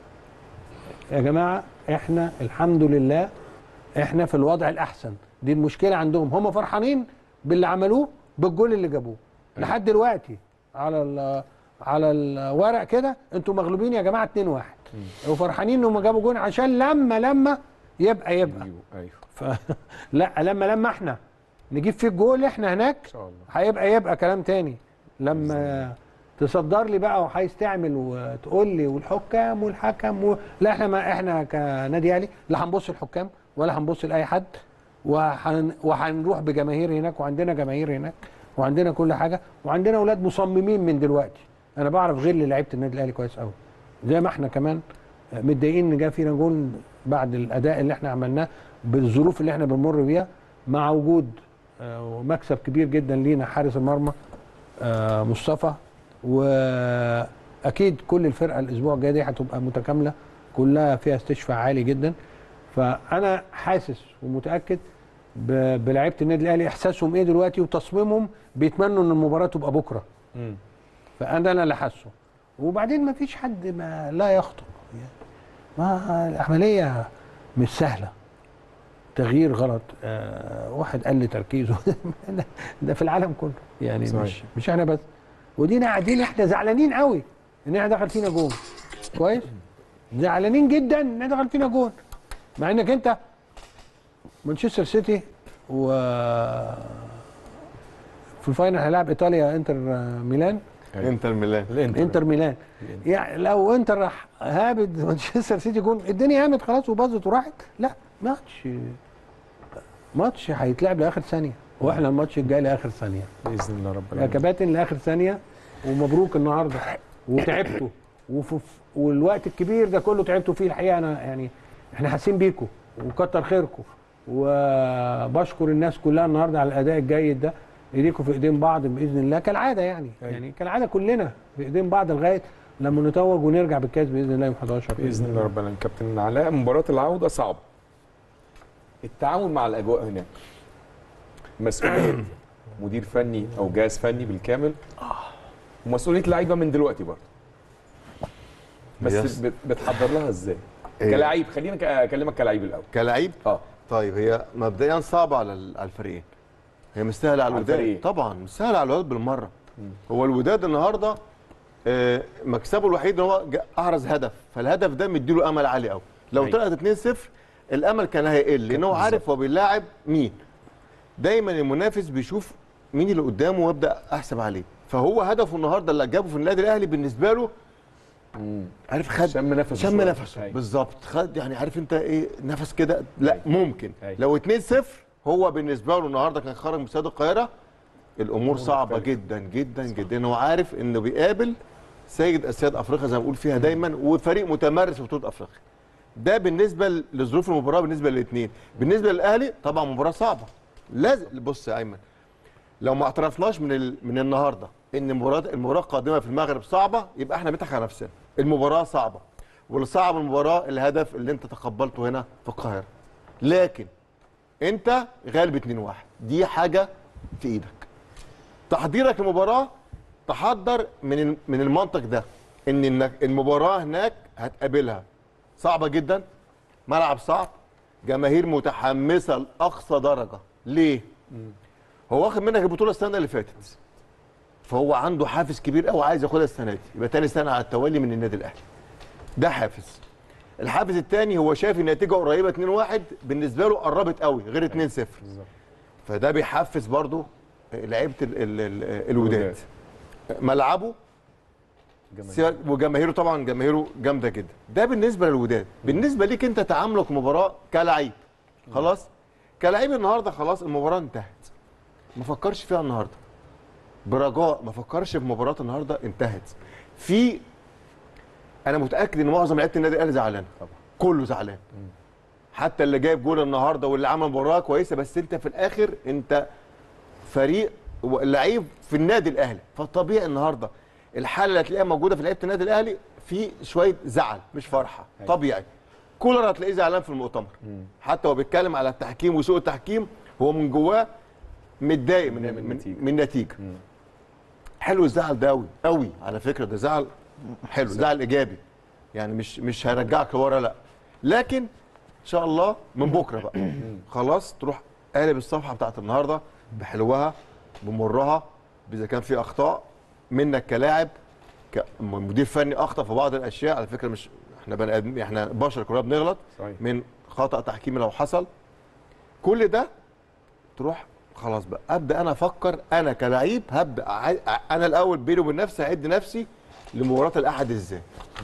يا جماعه احنا الحمد لله احنا في الوضع الاحسن دي المشكله عندهم هم فرحانين باللي عملوه بالجول اللي جابوه لحد دلوقتي على ال على الورق كده انتوا مغلوبين يا جماعه 2 1 وفرحانين انهم جابوا جون عشان لما لما يبقى يبقى ايوه ايوه ف... لا لما لما احنا نجيب فيه الجول احنا هناك ان شاء الله هيبقى يبقى كلام تاني لما تصدر لي بقى وعايز تعمل وتقول لي والحكام والحكم و... لا احنا ما احنا كنادي اهلي لا هنبص الحكام ولا هنبص لاي حد وهن... وهنروح بجماهير هناك وعندنا جماهير هناك وعندنا كل حاجه وعندنا اولاد مصممين من دلوقتي انا بعرف غير لعيبه النادي الاهلي كويس قوي زي ما احنا كمان متضايقين ان جه فينا جول بعد الاداء اللي احنا عملناه بالظروف اللي احنا بنمر بيها مع وجود آه، مكسب كبير جدا لينا حارس المرمى آه، مصطفى واكيد كل الفرقه الاسبوع الجاي دي هتبقى متكامله كلها فيها استشفاء عالي جدا فانا حاسس ومتاكد ب- بلعيبه النادي الاهلي احساسهم ايه دلوقتي وتصميمهم بيتمنوا ان المباراه تبقى بكره مم. فانا انا اللي حاسه وبعدين ما فيش حد ما لا يخطئ ما العمليه مش سهله تغيير غلط آه واحد قل تركيزه ده- ده في العالم كله يعني صحيح. مش مش احنا بس ودينا قاعدين احنا زعلانين قوي ان احنا دخل فينا جون كويس زعلانين جدا ان احنا دخل فينا جون مع انك انت مانشستر سيتي و في الفاينل هيلاعب ايطاليا انتر ميلان انتر ميلان الانتر انتر ميلان يعني لو انتر راح هابد مانشستر سيتي جون الدنيا قامت خلاص وباظت وراحت لا ماتش ماتش هيتلعب لاخر ثانيه واحنا الماتش الجاي لاخر ثانيه باذن الله رب يا العالمين كباتن لاخر ثانيه ومبروك النهارده وتعبتوا وفي والوقت الكبير ده كله تعبتوا فيه الحقيقه انا يعني احنا حاسين بيكم وكتر خيركم وبشكر الناس كلها النهارده على الاداء الجيد ده ايديكم في ايدين بعض باذن الله كالعاده يعني أيوة. يعني كالعاده كلنا في ايدين بعض لغايه لما نتوج ونرجع بالكاس باذن الله يوم 11 باذن الله رب العالمين كابتن علاء مباراه العوده صعبه التعامل مع الاجواء هناك مسؤوليه مدير فني او جهاز فني بالكامل ومسؤوليه لعيبه من دلوقتي برضه بس يس. بت- بتحضر لها ازاي إيه. كلاعب خلينا ك- اكلمك كلاعب الاول كلاعب اه طيب هي مبدئيا صعبه على ال- على الفريقين هي مش سهله على على الوداد الفريقين. طبعا مش سهله على الوداد بالمره هو الوداد النهارده آه، مكسبه الوحيد ان هو جا- احرز هدف فالهدف ده مديله امل عالي قوي لو أيوة. طلعت 2-0 الامل كان هيقل لان هو عارف هو بيلاعب مين دايما المنافس بيشوف مين اللي قدامه ويبدا احسب عليه فهو هدفه النهارده اللي جابه في النادي الاهلي بالنسبه له عارف خد شم نفسه شم شوية. نفسه أيوة. بالظبط خد يعني عارف انت ايه نفس كده لا ممكن أيوة. لو 2-0 هو بالنسبه له النهارده كان خرج من استاد القاهره الامور صعبه مختلفة. جدا جدا جدا هو عارف انه بيقابل سيد اسياد افريقيا زي ما بقول فيها دايما وفريق متمرس في بطوله افريقيا ده بالنسبه ل- لظروف المباراه بالنسبه للاثنين بالنسبه للاهلي طبعا مباراه صعبه لازم بص يا ايمن لو ما اعترفناش من ال... من النهارده ان المباراه المباراه القادمه في المغرب صعبه يبقى احنا بنضحك على نفسنا المباراه صعبه والصعب المباراه الهدف اللي انت تقبلته هنا في القاهره لكن انت غالب 2-1 دي حاجه في ايدك تحضيرك للمباراه تحضر من ال- من المنطق ده ان انك المباراه هناك هتقابلها صعبه جدا ملعب صعب جماهير متحمسه لاقصى درجه ليه هو واخد منك البطوله السنه اللي فاتت فهو عنده حافز كبير قوي عايز ياخدها السنه دي يبقى تاني سنه على التوالي من النادي الاهلي ده حافز الحافز الثاني هو شايف النتيجه قريبه 2-1 بالنسبه له قربت قوي غير 2-0 فده بيحفز برضو لعيبه ال- ال- ال- الوداد ملعبه سيبك- وجماهيره طبعا جماهيره جامده جدا ده بالنسبه للوداد بالنسبه ليك انت تعاملك مباراه كلاعب خلاص كلاعب النهارده خلاص المباراه انتهت ما فكرش فيها النهارده برجاء ما فكرش في مباراه النهارده انتهت في انا متاكد ان معظم لعيبه النادي الاهلي زعلان طبعا كله زعلان حتى اللي جايب جول النهارده واللي عمل مباراه كويسه بس انت في الاخر انت فريق لعيب في النادي الاهلي فطبيعي النهارده الحاله اللي هتلاقيها موجوده في لعيبه النادي الاهلي في شويه زعل مش فرحه طبيعي كولر هتلاقيه زعلان في المؤتمر حتى هو بيتكلم على التحكيم وسوء التحكيم هو من جواه متضايق من متضايق من من النتيجة. من النتيجه حلو الزعل ده قوي قوي على فكره ده زعل حلو زعل ايجابي يعني مش مش هيرجعك لورا لا لكن ان شاء الله من بكره بقى خلاص تروح قالب الصفحه بتاعت النهارده بحلوها بمرها اذا كان في اخطاء منك كلاعب كمدير فني اخطا في بعض الاشياء على فكره مش احنا بني ادم احنا بشر كلنا بنغلط صحيح. من خطا تحكيمي لو حصل كل ده تروح خلاص بقى ابدا انا افكر انا كلعيب هبدا أع- انا الاول بيني وبين نفسي اعد نفسي لمباراه الاحد ازاي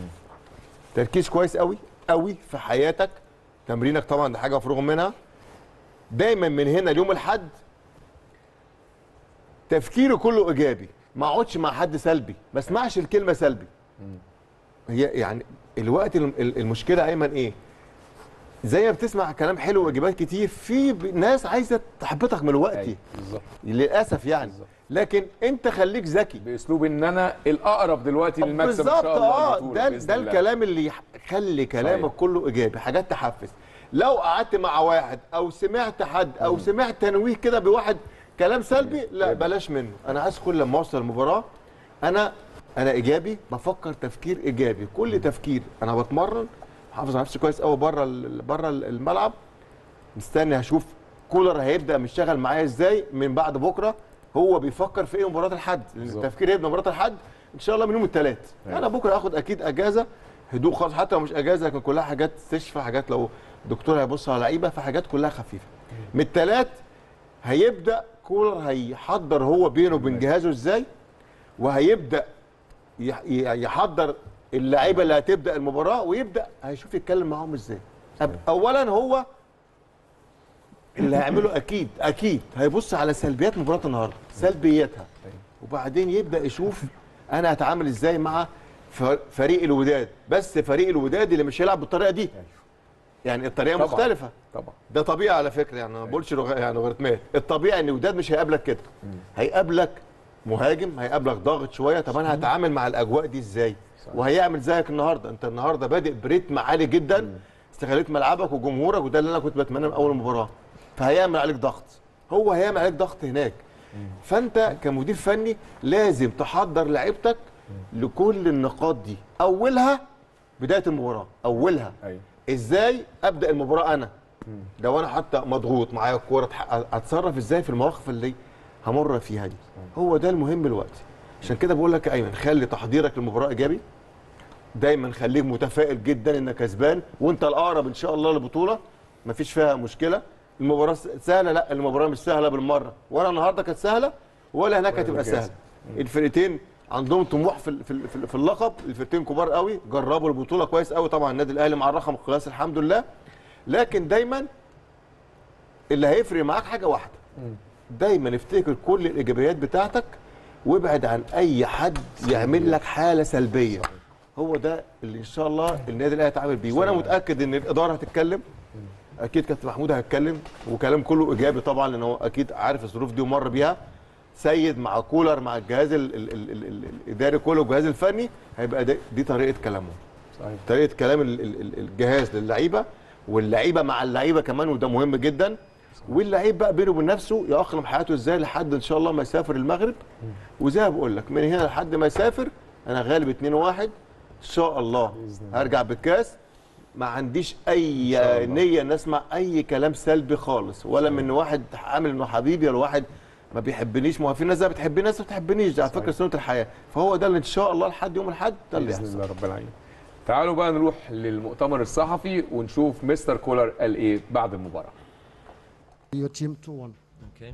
تركيز كويس قوي قوي في حياتك تمرينك طبعا ده حاجه مفروغ منها دايما من هنا ليوم الاحد تفكيري كله ايجابي ما اقعدش مع حد سلبي ما اسمعش الكلمه سلبي هي يعني الوقت الم- ال- المشكله ايمن ايه زي ما بتسمع كلام حلو واجابات كتير في ب- ناس عايزه تحبطك من الوقت أيوة، بالظبط للاسف يعني بالظبط. لكن انت خليك ذكي باسلوب ان انا الاقرب دلوقتي للمكسب ان بالظبط شاء الله اه البطولة ده بإذن ده الله. الكلام اللي يخلي كلامك صحيح. كله ايجابي حاجات تحفز لو قعدت مع واحد او سمعت حد او سمعت تنويه كده بواحد كلام سلبي لا بلاش منه انا عايز كل لما اوصل المباراه انا انا ايجابي بفكر تفكير ايجابي كل تفكير انا بتمرن حافظ على نفسي كويس قوي بره ال- بره الملعب مستني هشوف كولر هيبدا يشتغل معايا ازاي من بعد بكره هو بيفكر في ايه مباراه الحد لان بالظبط. التفكير يبدا مباراه الحد ان شاء الله من يوم الثلاث أيوة. انا بكره هاخد اكيد اجازه هدوء خالص حتى لو مش اجازه لكن كلها حاجات استشفاء حاجات لو دكتور هيبص على لعيبه فحاجات كلها خفيفه من الثلاث هيبدا كولر هيحضر هو بينه وبين جهازه ازاي وهيبدا يح- ي- يحضر اللعيبه اللي هتبدا المباراه ويبدا هيشوف يتكلم معاهم ازاي أب- اولا هو اللي هيعمله اكيد اكيد هيبص على سلبيات مباراه النهارده سلبياتها وبعدين يبدا يشوف انا هتعامل ازاي مع ف- فريق الوداد بس فريق الوداد اللي مش هيلعب بالطريقه دي يعني الطريقه طبعاً. مختلفه طبعا ده طبيعي على فكره يعني ما بقولش لغ- يعني لوغاريتمات الطبيعي ان وداد مش هيقابلك كده هيقابلك مهاجم هيقابلك ضاغط شويه طب انا هتعامل مع الاجواء دي ازاي وهيعمل زيك النهارده انت النهارده بادئ بريتم عالي جدا استغليت ملعبك وجمهورك وده اللي انا كنت بتمناه من اول مباراه فهيعمل عليك ضغط هو هيعمل عليك ضغط هناك فانت كمدير فني لازم تحضر لعيبتك لكل النقاط دي اولها بدايه المباراه اولها ايوه ازاي ابدا المباراه انا لو انا حتى مضغوط معايا الكوره اتح- اتصرف ازاي في المواقف اللي همر فيها دي هو ده المهم دلوقتي عشان كده بقول لك يا ايمن خلي تحضيرك للمباراه ايجابي دايما خليك متفائل جدا انك كسبان وانت الاقرب ان شاء الله للبطوله مفيش فيها مشكله المباراه س- سهله لا المباراه مش سهله بالمره ولا النهارده كانت سهله ولا هناك هتبقى هناك سهله الفرقتين عندهم طموح في ال- في ال- في ال- في اللقب الفرقتين كبار قوي جربوا البطوله كويس قوي طبعا النادي الاهلي مع الرقم القياسي الحمد لله لكن دايما اللي هيفرق معاك حاجه واحده دايما افتكر كل الايجابيات بتاعتك وابعد عن اي حد يعمل لك حاله سلبيه هو ده اللي ان شاء الله النادي الاهلي هيتعامل بيه وانا متاكد ان الاداره هتتكلم اكيد كابتن محمود هيتكلم وكلام كله ايجابي طبعا لان هو اكيد عارف الظروف دي ومر بيها سيد مع كولر مع الجهاز ال ال ال ال ال الاداري كله والجهاز الفني هيبقى دي, دي طريقه كلامهم صحيح طريقه كلام ال ال ال الجهاز للعيبه واللعيبه مع اللعيبه كمان وده مهم جدا واللعيب بقى بينه وبين نفسه يأقلم حياته ازاي لحد ان شاء الله ما يسافر المغرب وزي ما بقول لك من هنا لحد ما يسافر انا غالب 2-1 ان شاء الله هرجع بالكاس ما عنديش اي شاء الله. نيه ان اسمع اي كلام سلبي خالص ولا من واحد عامل انه حبيبي ولا واحد ما بيحبنيش ما هو في ناس بقى بتحبني ناس ما بتحبنيش ده على فكره سنه الحياه فهو ده اللي ان شاء الله لحد يوم الاحد ده اللي باذن يحصل الله رب العالمين تعالوا بقى نروح للمؤتمر الصحفي ونشوف مستر كولر قال ايه بعد المباراه Your team to one. Okay.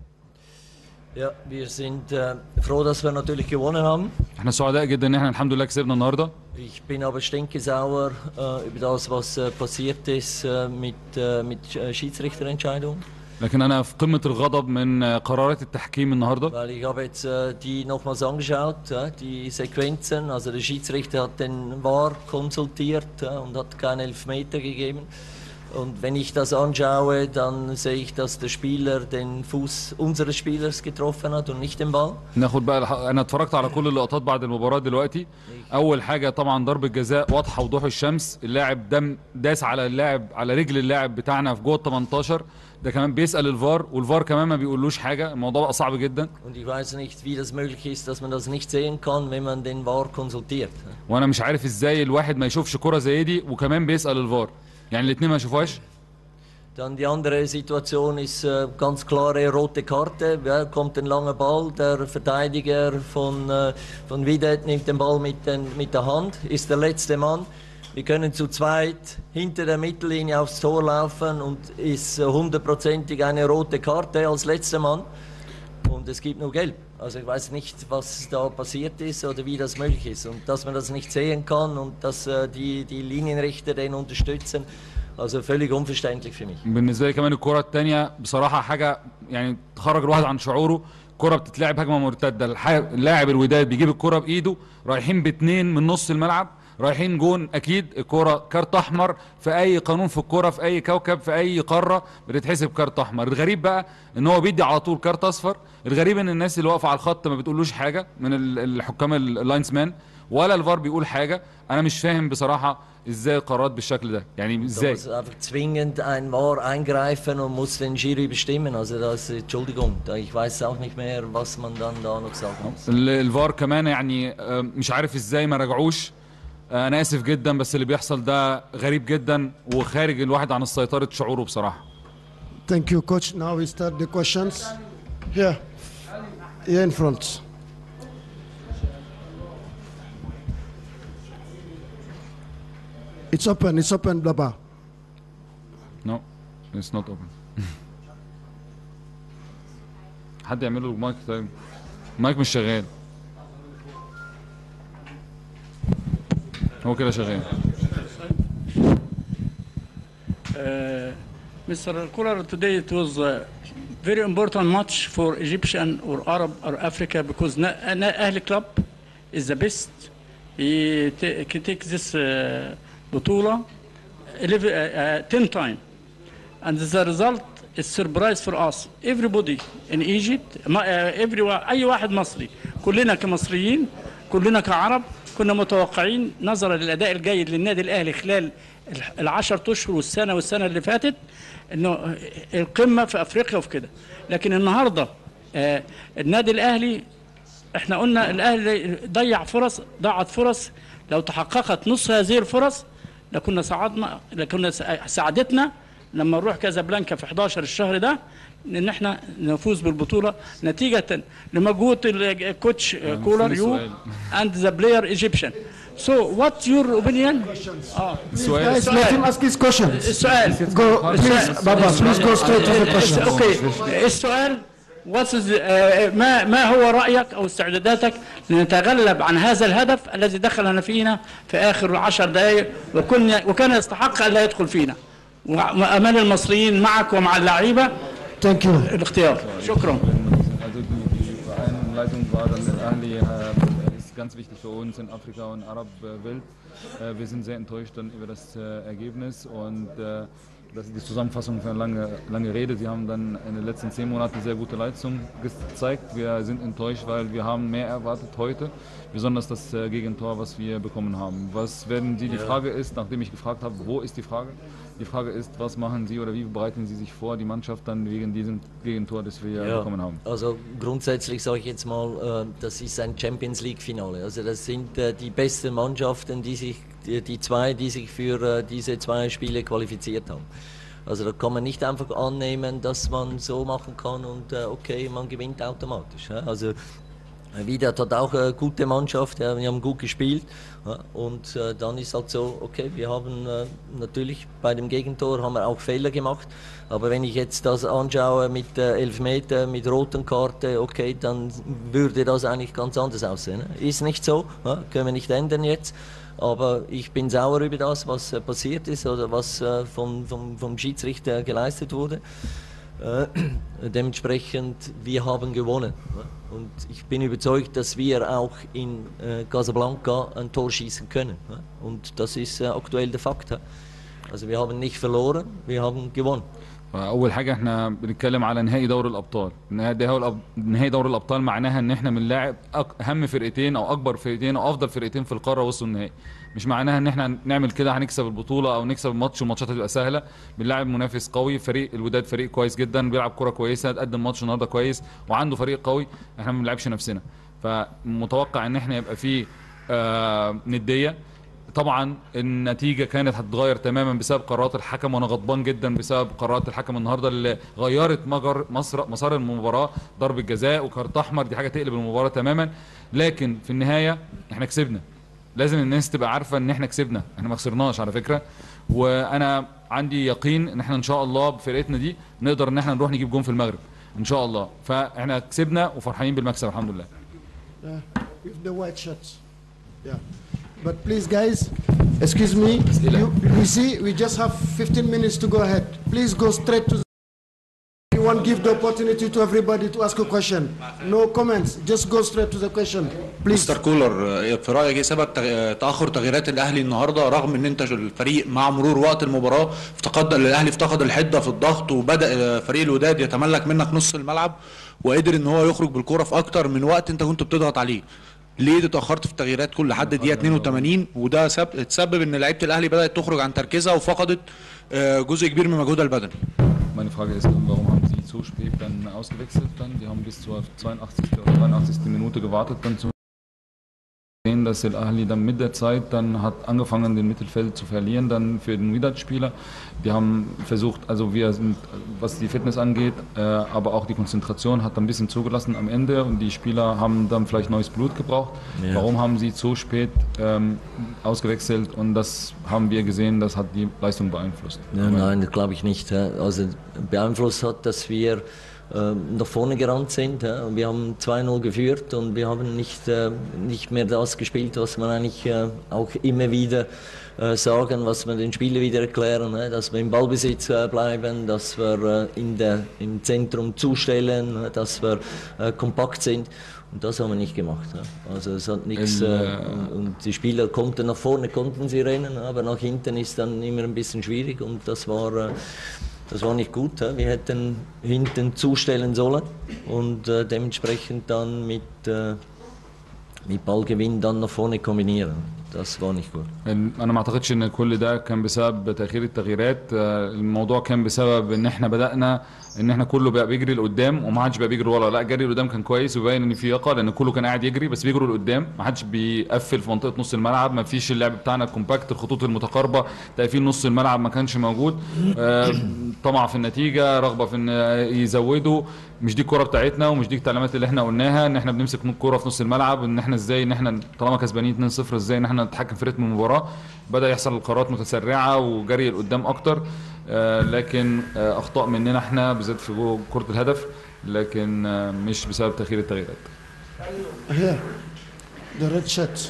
Ja, wir sind äh, froh, dass wir natürlich gewonnen haben. احنا سعداء جدا ان احنا الحمد لله كسبنا النهارده Ich bin aber stinkesauer äh, über das, was äh, passiert ist äh, mit, äh, mit äh, Schiedsrichterentscheidungen. لكن انا في قمه الغضب من قرارات التحكيم النهارده Weil ich habe jetzt äh, die nochmals angeschaut, äh, die Sequenzen. Also der Schiedsrichter hat den VAR konsultiert äh, und hat keinen Elfmeter gegeben. Und wenn ich das anschaue, dann sehe ich, dass der Spieler den Fuß unseres Spielers getroffen hat und nicht den Ball. ناخد بقى الح... انا اتفرجت على كل اللقطات بعد المباراه دلوقتي اول حاجه طبعا ضربه جزاء واضحه وضوح الشمس اللاعب دم داس على اللاعب على رجل اللاعب بتاعنا في جوه ال 18 ده كمان بيسال الفار والفار كمان ما بيقولوش حاجه الموضوع بقى صعب جدا Und ich weiß nicht, wie das möglich ist, dass man das nicht sehen kann, wenn man den VAR konsultiert. وانا مش عارف ازاي الواحد ما يشوفش كره زي دي وكمان بيسال الفار يعني الاثنين ما يشوفوهاش Dann die andere Situation ist äh, ganz klare rote Karte. Ja, kommt ein langer Ball, der Verteidiger von, äh, von Widet nimmt den Ball mit, den, mit der Hand, ist der letzte Mann. Wir können zu zweit hinter der Mittellinie aufs Tor laufen und ist äh, hundertprozentig eine rote Karte als letzter Mann. Und es gibt nur Gelb. Also ich weiß nicht, was da passiert ist oder wie das möglich ist. Und dass man das nicht sehen kann und dass äh, die, die Linienrichter den unterstützen, also völlig unverständlich für mich. بالنسبه لي كمان الكره الثانيه بصراحه حاجه يعني تخرج الواحد عن شعوره كرة بتتلعب هجمه مرتده الح- اللاعب الوداد بيجيب الكرة بايده رايحين باتنين من نص الملعب رايحين جون اكيد الكرة كارت احمر في اي قانون في الكرة في اي كوكب في اي قارة بتتحسب كارت احمر الغريب بقى ان هو بيدي على طول كارت اصفر الغريب ان الناس اللي واقفة على الخط ما بتقولوش حاجة من ال- الحكام ال- اللاينز مان ولا الفار بيقول حاجة انا مش فاهم بصراحة ازاي القرارات بالشكل ده يعني Da ازاي muss einfach zwingend ein VAR eingreifen und muss den Schiri bestimmen. Also das, Entschuldigung, da- ich weiß auch nicht mehr, was man dann da noch sagen muss. ال- الفار كمان يعني آه، مش عارف ازاي ما رجعوش آه، انا اسف جدا بس اللي بيحصل ده غريب جدا وخارج الواحد عن سيطرة شعوره بصراحة Thank you, coach. Now we start the questions. Here, here in front. It's open. It's open, Baba. No, it's not open. حد يعمل له المايك طيب المايك مش شغال هو كده شغال Uh, Mr. Kular, today it was a very important match for Egyptian or Arab or Africa because Na- Na- Ahli Club is the best. He ta- can take this uh, بطولة 11, uh, uh, 10 times. And the result is surprise for us. Everybody in Egypt, ما, uh, everyone, أي واحد مصري كلنا كمصريين كلنا كعرب كنا متوقعين نظرا للأداء الجيد للنادي الأهلي خلال الح- العشر أشهر والسنة والسنة اللي فاتت إنه القمة في أفريقيا وفي كده لكن النهاردة آه، النادي الأهلي احنا قلنا الاهلي ضيع فرص ضاعت فرص لو تحققت نص هذه الفرص لكنا صعدنا لكنا سا- ساعدتنا لما نروح كازابلانكا في 11 الشهر ده ان احنا نفوز بالبطوله نتيجه لمجهود ال- الكوتش كولر يو سؤال. اند ذا بلاير ايجيبشن سو وات يور اوبينيون اه السؤال Guys, let him ask his questions. السؤال Go, please, Baba. Please go straight to the questions. اوكي السؤال What is, آه، ما ما هو رايك او استعداداتك لنتغلب عن هذا الهدف الذي دخلنا فينا في اخر عشر دقائق وكنا وكان يستحق الا يدخل فينا وامال المصريين معك ومع اللعيبه Thank you. الاختيار شكرا Also die, die Einleitung war dann der Ahli äh, ist ganz wichtig für uns in Afrika und Arabwelt. Äh, wir sind sehr enttäuscht dann über das äh, Ergebnis und äh, das ist die Zusammenfassung für eine lange, lange Rede. Sie haben dann in den letzten zehn Monaten sehr gute Leistung gezeigt. Wir sind enttäuscht, weil wir haben mehr erwartet heute, besonders das äh, Gegentor, was wir bekommen haben. Was werden Sie, die Frage ist, nachdem ich gefragt habe, wo ist die Frage? Die Frage ist, was machen Sie oder wie bereiten Sie sich vor, die Mannschaft dann wegen diesem Gegentor, das wir bekommen haben? Also grundsätzlich sage ich jetzt mal, äh, das ist ein Champions League Finale. Also das sind äh, die besten Mannschaften, die sich, die, die zwei, die sich für äh, diese zwei Spiele qualifiziert haben. Also da kann man nicht einfach annehmen, dass man so machen kann und äh, okay, man gewinnt automatisch. Ja? Also Widat hat auch eine gute Mannschaft, ja, wir haben gut gespielt. Ja, und äh, dann ist halt so, okay, wir haben äh, natürlich bei dem Gegentor haben wir auch Fehler gemacht. Aber wenn ich jetzt das anschaue mit äh, Elfmeter, mit roten Karte, okay, dann würde das eigentlich ganz anders aussehen. Ne? Ist nicht so, ja, können wir nicht ändern jetzt. Aber ich bin sauer über das, was äh, passiert ist oder was äh, vom, vom, vom Schiedsrichter geleistet wurde. Äh, dementsprechend, wir haben gewonnen. ne? Und ich bin überzeugt, dass wir auch in äh, Casablanca ein Tor schießen können. ne? Und das ist äh, aktuell der Fakt. ja. Also wir haben nicht verloren, wir haben gewonnen. اول حاجه احنا بنتكلم على نهائي دوري الابطال نهائي دوري الأب- نهائي دوري الابطال معناها ان احنا بنلاعب أك- اهم فرقتين او اكبر فرقتين او افضل فرقتين في القاره وصلوا النهائي مش معناها ان احنا نعمل كده هنكسب البطوله او نكسب الماتش والماتشات هتبقى سهله بنلاعب منافس قوي فريق الوداد فريق كويس جدا بيلعب كره كويسه قدم ماتش النهارده كويس وعنده فريق قوي احنا ما بنلعبش نفسنا فمتوقع ان احنا يبقى فيه آه نديه طبعا النتيجه كانت هتتغير تماما بسبب قرارات الحكم وانا غضبان جدا بسبب قرارات الحكم النهارده اللي غيرت مجر مصر مسار المباراه ضربه جزاء وكارت احمر دي حاجه تقلب المباراه تماما لكن في النهايه احنا كسبنا لازم الناس تبقى عارفه ان احنا كسبنا احنا ما خسرناش على فكره وانا عندي يقين ان احنا ان شاء الله بفرقتنا دي نقدر ان احنا نروح نجيب جون في المغرب ان شاء الله فاحنا كسبنا وفرحانين بالمكسب الحمد لله Yeah, with the white shirts. Yeah. But please, guys, excuse me. You, we see we just have 15 minutes to go ahead. Please go straight to the everyone give the opportunity to everybody to ask a question. No comments. Just go straight to the question, please. مستر كولر آه، في رايك ايه سبب تغ- تاخر تغييرات الاهلي النهارده رغم ان انت الفريق مع مرور وقت المباراه افتقد الاهلي افتقد الحده في الضغط وبدا آه، فريق الوداد يتملك منك نص الملعب وقدر ان هو يخرج بالكره في اكتر من وقت انت كنت بتضغط عليه ليه اتاخرت في التغييرات كل لحد دقيقه 82 وده سب... تسبب ان لعيبه الاهلي بدات تخرج عن تركيزها وفقدت آه، جزء كبير من مجهودها البدني Meine Frage ist, warum haben Sie zu spät dann ausgewechselt? Dann? Die haben bis zur 82. oder 83. Minute gewartet, dann zu sehen, dass El Ahli dann mit der Zeit dann hat angefangen, den Mittelfeld zu verlieren, dann für den Widat-Spieler. Die haben versucht, also wir sind, was die Fitness angeht, äh, aber auch die Konzentration hat dann ein bisschen zugelassen am Ende und die Spieler haben dann vielleicht neues Blut gebraucht. Ja. Warum haben sie zu spät ähm, ausgewechselt und das haben wir gesehen, das hat die Leistung beeinflusst. Ja, nein, das glaube ich nicht. ja. Also beeinflusst hat, dass wir ähm, nach vorne gerannt sind. ja. Und Wir haben 2-0 geführt und wir haben nicht, äh, nicht mehr das gespielt, was man eigentlich äh, auch immer wieder äh, sagen, was wir den Spielern wieder erklären, ne? dass wir im Ballbesitz äh, bleiben, dass wir äh, in der, im Zentrum zustellen, ne? dass wir äh, kompakt sind. Und das haben wir nicht gemacht. Ja. Also es hat nichts. El, Äh, äh, und, und die Spieler konnten nach vorne konnten sie rennen, aber nach hinten ist dann immer ein bisschen schwierig und das war, äh, das war nicht gut. ja. Wir hätten hinten zustellen sollen und äh, dementsprechend dann mit, äh, mit Ballgewinn dann nach vorne kombinieren. Das war nicht gut. انا ما اعتقدش ان كل ده كان بسبب تاخير التغييرات آه، الموضوع كان بسبب ان احنا بدانا ان احنا كله بقى بيجري لقدام وما حدش بقى بيجري ورا لا جري لقدام كان كويس وباين ان في لياقه لان كله كان قاعد يجري بس بيجروا لقدام ما حدش بيقفل في منطقه نص الملعب ما فيش اللعب بتاعنا الكومباكت الخطوط المتقاربه تقفيل نص الملعب ما كانش موجود آه، طمع في النتيجه رغبه في ان يزودوا مش دي الكوره بتاعتنا ومش دي التعليمات اللي احنا قلناها ان احنا بنمسك الكوره في نص الملعب ان احنا ازاي ان احنا طالما كسبانين 2-0 ازاي ان احنا نتحكم في رتم المباراه بدا يحصل قرارات متسرعه وجري لقدام اكتر آه، لكن آه، اخطاء مننا احنا بالذات في جو- كره الهدف لكن آه، مش بسبب تاخير التغييرات Here, the red shirt.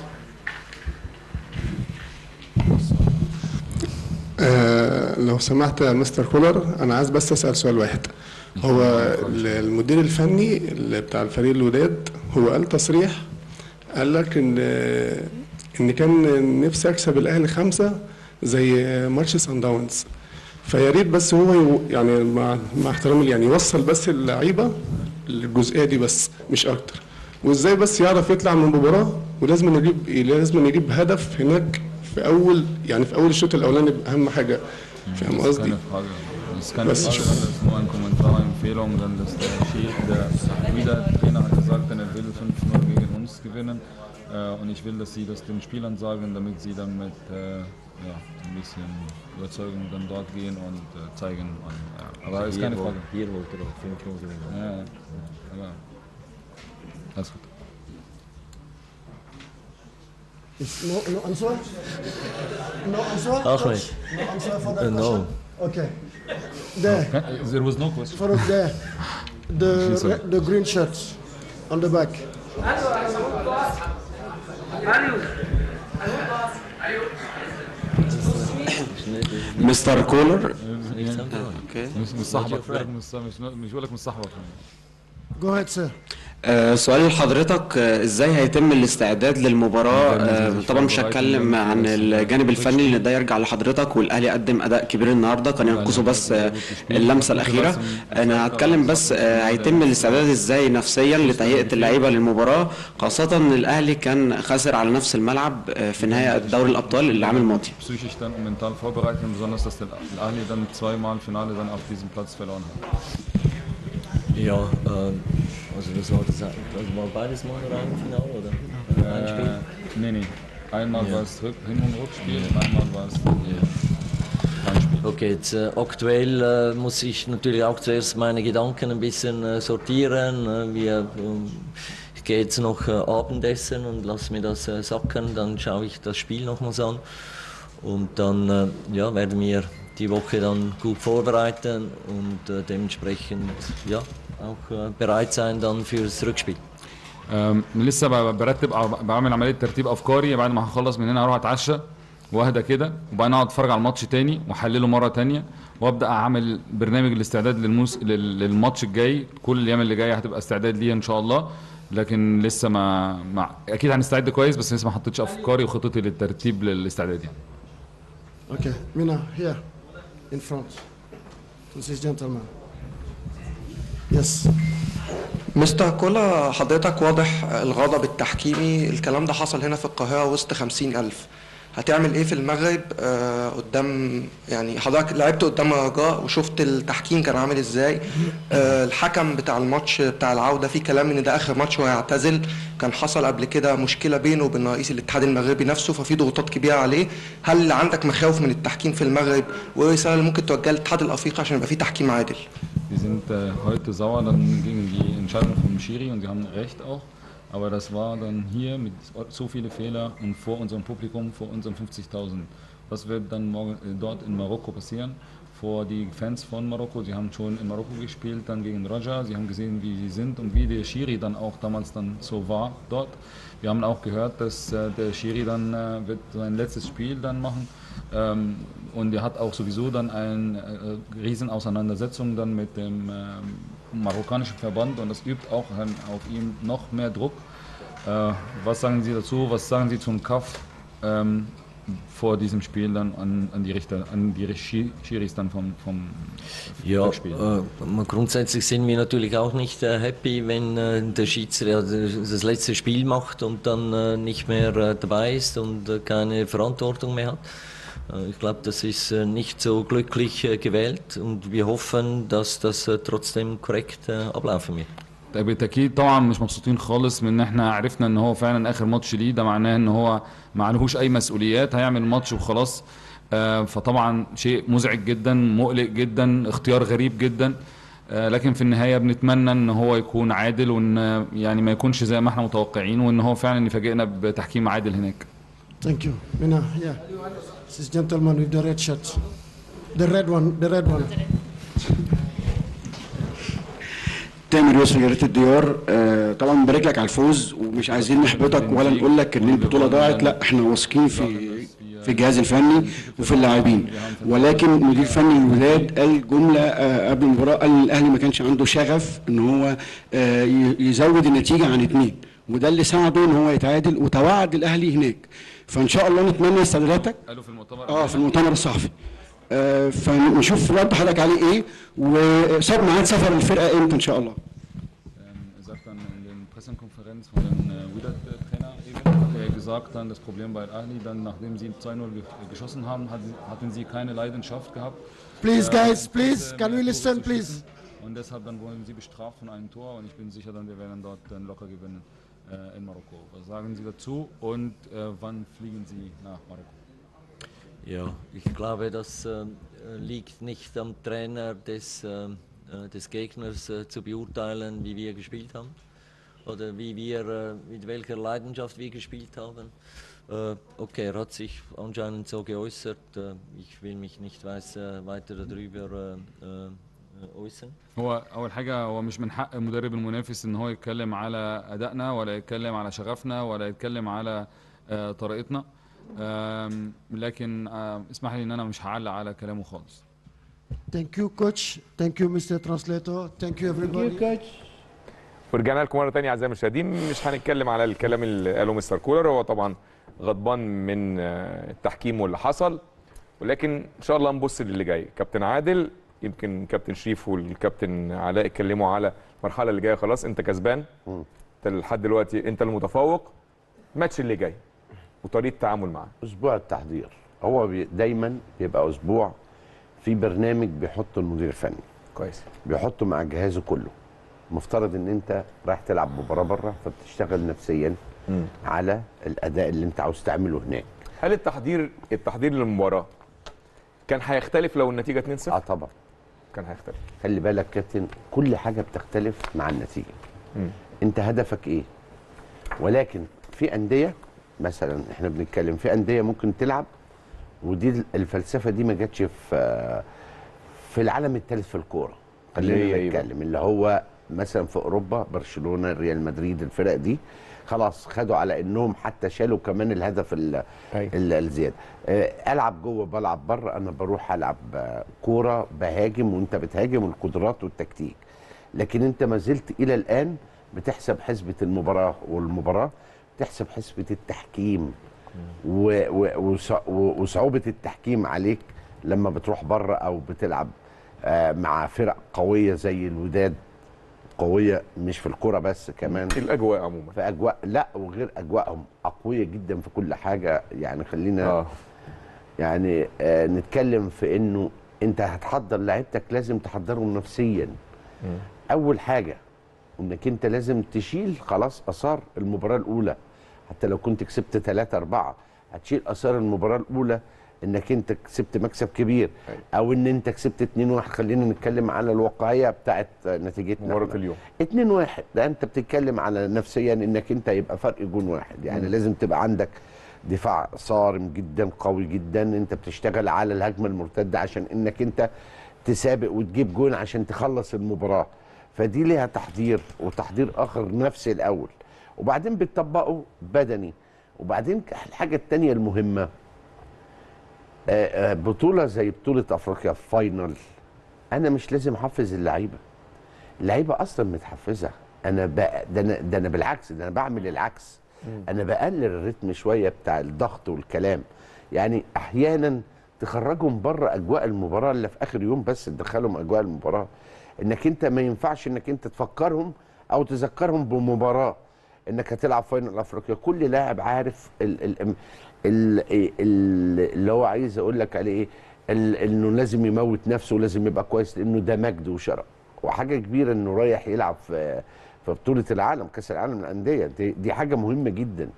آه، لو سمحت يا مستر كولر انا عايز بس اسال سؤال واحد هو ال- المدير الفني اللي بتاع الفريق الوداد هو قال تصريح قال لك ان ان كان نفسي اكسب الاهلي خمسه زي ماتش سان داونز فيا ريت بس هو يو- يعني مع مع احترامي يعني يوصل بس اللعيبه الجزئيه دي بس مش اكتر وازاي بس يعرف يطلع من المباراه ولازم يجيب لازم يجيب هدف هناك في اول يعني في اول الشوط الاولاني اهم حاجه فاهم Das ist قصدي؟ keine Frage. Das ist keine Was Frage, ich- das ist nur ein Kommentar, eine Empfehlung. Dann dass der Schied, der wieder Trainer hat gesagt, er will 5-0 gegen uns gewinnen. Äh, und ich will, dass sie das den Spielern sagen, damit sie dann mit äh, ja, ein bisschen Überzeugung dann dort gehen und äh, zeigen. Und, ja. Aber ist hier, keine wo- Frage. Hier wollte er auch 5 gewinnen. Ja, ja. Aber alles gut. It's no, no answer? No answer? Ahmed. Coach? No answer for that Uh, no. question? Okay. There. There was no question. For there. The, Sorry. re- the green shirts on the back. مستر كولر مش مش صاحبك مش مش مش بقول لك مش صاحبك Go ahead, sir. آه، سؤال لحضرتك آه، ازاي هيتم الاستعداد للمباراه آه، طبعا مش هتكلم عن الجانب الفني لان ده يرجع لحضرتك والاهلي قدم اداء كبير النهارده كان ينقصه بس آه، اللمسه الاخيره انا هتكلم بس آه، هيتم الاستعداد ازاي نفسيا لتهيئه اللعيبه للمباراه خاصه ان الاهلي كان خاسر على نفس الملعب آه، في نهايه دوري الابطال العام الماضي psychisch dann und mental vorbereiten, besonders dass der Al-Ahli dann zweimal im Finale dann auf diesem Platz verloren hat. Ja, ähm, also das war das, also war beides mal rein im Finale, oder? Ein Spiel? Äh, nee, nee. Einmal Ja. war es Rück Hin- und Rückspiel und einmal war es kein Spiel. Okay, jetzt äh, aktuell äh, muss ich natürlich auch zuerst meine Gedanken ein bisschen äh, sortieren. Äh, wir, ähm, ich gehe jetzt noch äh, Abendessen und lasse mir das äh, sacken, dann schaue ich das Spiel nochmals an und dann äh, ja, werden wir die Woche dann gut vorbereiten und äh, dementsprechend ja, auch äh, bereit sein dann fürs Rückspiel. أم، لسه ب- برتب أو بعمل عمليه ترتيب افكاري بعد ما هخلص من هنا هروح اتعشى واهدى كده وبعدين اقعد اتفرج على الماتش تاني واحلله مره تانيه وابدا اعمل برنامج الاستعداد للموس... لل- للماتش الجاي كل الايام اللي جايه هتبقى استعداد ليه ان شاء الله لكن لسه ما, ما اكيد هنستعد كويس بس لسه ما حطيتش افكاري وخطتي للترتيب للاستعداد يعني Okay, Mina, here, in front. To this gentleman. Yes. مستر كولا حضرتك واضح الغضب التحكيمي الكلام ده حصل هنا في القاهرة وسط خمسين ألف هتعمل ايه في المغرب آه قدام يعني حضرتك لعبت قدام الرجاء وشفت التحكيم كان عامل ازاي آه الحكم بتاع الماتش بتاع العودة في كلام ان ده اخر ماتش وهيعتزل كان حصل قبل كده مشكلة بينه وبين رئيس الاتحاد المغربي نفسه ففي ضغوطات كبيرة عليه هل عندك مخاوف من التحكيم في المغرب وايه الرسالة اللي ممكن توجهها للاتحاد الافريقي عشان يبقى في تحكيم عادل Wir sind äh, heute sauer dann gegen die Entscheidung vom Schiri und sie haben recht auch. Aber das war dann hier mit so viele Fehler und vor unserem Publikum, vor unseren 50.000. Was wird dann morgen äh, dort in Marokko passieren? Vor die Fans von Marokko, sie haben schon in Marokko gespielt, dann gegen Roger, sie haben gesehen, wie sie sind und wie der Schiri dann auch damals dann so war dort. Wir haben auch gehört, dass äh, der Schiri dann äh, wird sein letztes Spiel dann machen. Ähm, und er hat auch sowieso dann eine äh, Riesenauseinandersetzung dann mit dem ähm, marokkanischen Verband und das übt auch dann auf ihm noch mehr Druck. Äh, was sagen Sie dazu? Was sagen Sie zum Kaff ähm, vor diesem Spiel dann an, an die Richter, an die Schi- Schiris dann vom, vom Ja, Spiel? äh, mal grundsätzlich sind wir natürlich auch nicht äh, happy, wenn äh, der Schiedsrichter das letzte Spiel macht und dann äh, nicht mehr äh, dabei ist und äh, keine Verantwortung mehr hat. Äh, Ich glaube, das ist äh, nicht so glücklich äh, gewählt und wir hoffen, dass das äh, trotzdem korrekt äh, ablaufen wird. بالتاكيد طبعا مش مبسوطين خالص من ان احنا عرفنا ان هو فعلا اخر ماتش ليه ده معناه ان هو ما عليهوش اي مسؤوليات هيعمل ماتش وخلاص آه، فطبعا شيء مزعج جدا مقلق جدا اختيار غريب جدا آه، لكن في النهايه بنتمنى ان هو يكون عادل وان آه، يعني ما يكونش زي ما احنا متوقعين وان هو فعلا يفاجئنا بتحكيم عادل هناك Thank you. Mina, yeah. This gentleman with the red shirt. The red one, the red one. تامر يوسف جريدة الديار آه، طبعا بنبارك لك على الفوز ومش عايزين نحبطك ولا نقول لك ان البطوله ضاعت لا احنا واثقين في في الجهاز الفني وفي اللاعبين ولكن مدير فني الوداد قال جمله آه، قبل المباراه قال إن الاهلي ما كانش عنده شغف ان هو آه، ي- يزود النتيجه عن اتنين وده اللي ساعده ان هو يتعادل وتوعد الاهلي هناك فان شاء الله نتمنى استعداداتك قالوا في المؤتمر اه في المؤتمر الصحفي آه، فنشوف رد حضرتك عليه ايه وصاب ميعاد سفر الفرقه امتى ان شاء الله Er sagt dann in der Pressekonferenz von dem äh, Wydad-Trainer eben, hat er gesagt dann das Problem bei Ahli, dann nachdem sie 2-0 ge geschossen haben, hatten, hatten sie keine Leidenschaft gehabt. Please, Äh, guys, und, please, äh, can we Tore listen, zu please? schießen. Und deshalb dann wurden sie bestraft von einem Tor und ich bin sicher, dann wir werden dort dann locker gewinnen äh, in Marokko. Was sagen Sie dazu und äh, wann fliegen Sie nach Marokko? Ja, ich glaube, das äh, liegt nicht am Trainer des, äh, äh, des Gegners äh, zu beurteilen, wie wir gespielt haben oder wie wir, äh, mit welcher Leidenschaft wir gespielt haben. Äh, okay, er hat sich anscheinend so geäußert. Äh, ich will mich nicht weiß, äh, weiter darüber äh, äh, äußern. هو اول حاجه هو مش من حق المدرب المنافس ان هو يتكلم على ادائنا ولا يتكلم على شغفنا ولا يتكلم على آه، طريقتنا آم، لكن آه، اسمح لي ان انا مش هعلق على كلامه خالص Thank you, coach. Thank you, Mr. Translator. Thank you, everybody. ورجعنا لكم مره ثانيه اعزائي المشاهدين مش هنتكلم على الكلام اللي قاله مستر كولر هو طبعا غضبان من آه، التحكيم واللي حصل ولكن ان شاء الله نبص للي جاي كابتن عادل يمكن كابتن شريف والكابتن علاء اتكلموا على المرحله اللي جايه خلاص انت كسبان انت لحد دلوقتي انت المتفوق الماتش اللي جاي وطريقه التعامل معاه اسبوع التحضير هو بي دايما بيبقى اسبوع في برنامج بيحطه المدير الفني كويس بيحطه مع جهازه كله مفترض ان انت رايح تلعب مباراه بره فبتشتغل نفسيا على الاداء اللي انت عاوز تعمله هناك هل التحضير التحضير للمباراه كان هيختلف لو النتيجه 2-0 اه طبعا كان هيختلف خلي بالك كابتن كل حاجه بتختلف مع النتيجه مم. انت هدفك ايه ولكن في انديه مثلا احنا بنتكلم في انديه ممكن تلعب ودي الفلسفه دي ما جاتش في في العالم الثالث في الكوره اللي هي خلينا إيه بقى؟ نتكلم اللي هو مثلا في اوروبا برشلونه ريال مدريد الفرق دي خلاص خدوا على انهم حتى شالوا كمان الهدف ال- ال- الزياده آه، العب جوه بلعب بره انا بروح العب آه، كوره بهاجم وانت بتهاجم والقدرات والتكتيك لكن انت ما زلت الى الان بتحسب حسبه المباراه والمباراه بتحسب حسبه التحكيم و- و- وص- و- وصعوبه التحكيم عليك لما بتروح بره او بتلعب آه، مع فرق قويه زي الوداد قويه مش في الكوره بس كمان الاجواء عموما في اجواء لا وغير اجواءهم اقويه جدا في كل حاجه يعني خلينا آه. آه. يعني آه نتكلم في انه انت هتحضر لعيبتك لازم تحضرهم نفسيا اول حاجه انك انت لازم تشيل خلاص اثار المباراه الاولى حتى لو كنت كسبت 3 4 هتشيل اثار المباراه الاولى انك انت كسبت مكسب كبير او ان انت كسبت 2 1 خلينا نتكلم على الواقعيه بتاعت نتيجتنا مباراة إحنا. اليوم 2 1 ده انت بتتكلم على نفسيا انك انت يبقى فرق جون واحد يعني مم. لازم تبقى عندك دفاع صارم جدا قوي جدا انت بتشتغل على الهجمه المرتده عشان انك انت تسابق وتجيب جون عشان تخلص المباراه فدي ليها تحضير وتحضير اخر نفسي الاول وبعدين بتطبقه بدني وبعدين الحاجه الثانيه المهمه آه، آه، بطوله زي بطوله افريقيا فاينل انا مش لازم احفز اللعيبه اللعيبه اصلا متحفزه انا بقى ده انا ده انا بالعكس ده انا بعمل العكس انا بقلل الريتم شويه بتاع الضغط والكلام يعني احيانا تخرجهم بره اجواء المباراه اللي في اخر يوم بس تدخلهم اجواء المباراه انك انت ما ينفعش انك انت تفكرهم او تذكرهم بمباراه انك هتلعب فاينل افريقيا كل لاعب عارف ال ال ال ال اللي هو عايز اقول لك عليه ايه ال- انه لازم يموت نفسه ولازم يبقى كويس لانه ده مجد وشرف وحاجه كبيره انه رايح يلعب في في بطوله العالم كاس العالم للانديه دي, دي حاجه مهمه جدا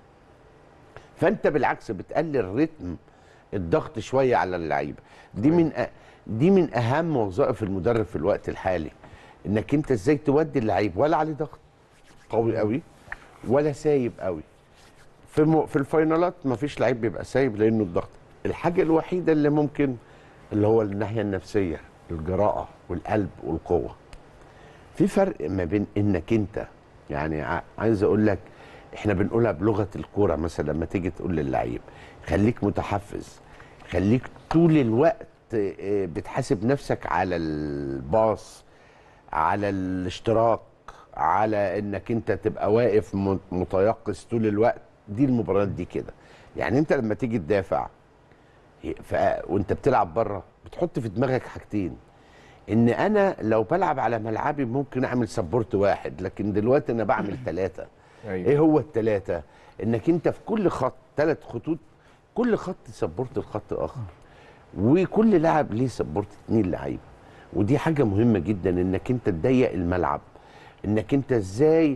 فانت بالعكس بتقلل رتم الضغط شويه على اللعيبه دي من أ... دي من اهم وظائف المدرب في الوقت الحالي انك انت ازاي تودي اللعيب ولا عليه ضغط قوي قوي ولا سايب قوي في م... في الفاينالات مفيش لعيب بيبقى سايب لانه الضغط الحاجه الوحيده اللي ممكن اللي هو الناحيه النفسيه الجراءه والقلب والقوه في فرق ما بين انك انت يعني ع- عايز اقول لك احنا بنقولها بلغه الكوره مثلا لما تيجي تقول للعيب خليك متحفز خليك طول الوقت آه، بتحاسب نفسك على الباص على الاشتراك على انك انت تبقى واقف م- متيقظ طول الوقت دي المباريات دي كده يعني انت لما تيجي تدافع ف... وانت بتلعب بره بتحط في دماغك حاجتين ان انا لو بلعب على ملعبي ممكن اعمل سبورت واحد لكن دلوقتي انا بعمل ثلاثه أيوة. ايه هو الثلاثه انك انت في كل خط ثلاث خطوط كل خط سبورت الخط اخر وكل لاعب ليه سبورت اتنين لعيبه ودي حاجه مهمه جدا انك انت تضيق الملعب انك انت ازاي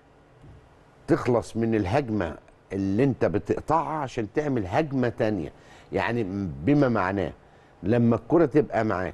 تخلص من الهجمه اللي انت بتقطعها عشان تعمل هجمه تانية يعني بما معناه لما الكره تبقى معاك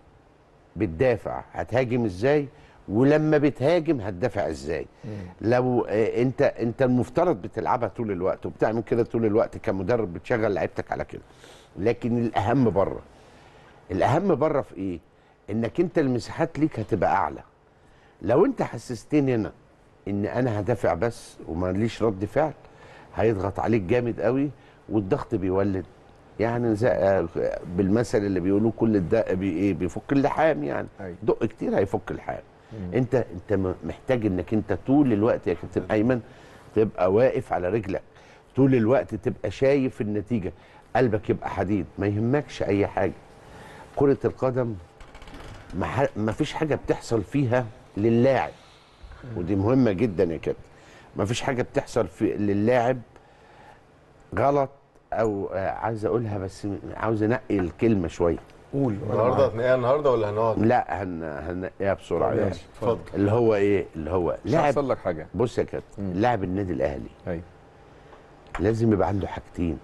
بتدافع هتهاجم ازاي ولما بتهاجم هتدافع ازاي لو آه، انت انت المفترض بتلعبها طول الوقت وبتعمل كده طول الوقت كمدرب بتشغل لعيبتك على كده لكن الاهم بره الاهم بره في ايه انك انت المساحات ليك هتبقى اعلى لو انت حسستني هنا ان انا هدافع بس وماليش رد فعل هيضغط عليك جامد قوي والضغط بيولد يعني زي آه، بالمثل اللي بيقولوه كل الدق بي ايه بيفك اللحام يعني دق كتير هيفك اللحام انت انت م- محتاج انك انت طول الوقت يا كابتن ايمن تبقى واقف على رجلك طول الوقت تبقى شايف النتيجه قلبك يبقى حديد ما يهمكش اي حاجه كره القدم ما ح- ما فيش حاجه بتحصل فيها للاعب ودي مهمه جدا يا كابتن ما فيش حاجه بتحصل في للاعب غلط او آه، عايز اقولها بس عاوز انقي الكلمه شويه قول النهارده هتنقيها النهارده ولا هنقعد؟ لا هن... هنقيها بسرعه طب يعني ماشي، اتفضل. اللي هو ايه اللي هو مش لاعب هيحصل لك حاجه بص يا كابتن لاعب النادي الاهلي ايوه لازم يبقى عنده حاجتين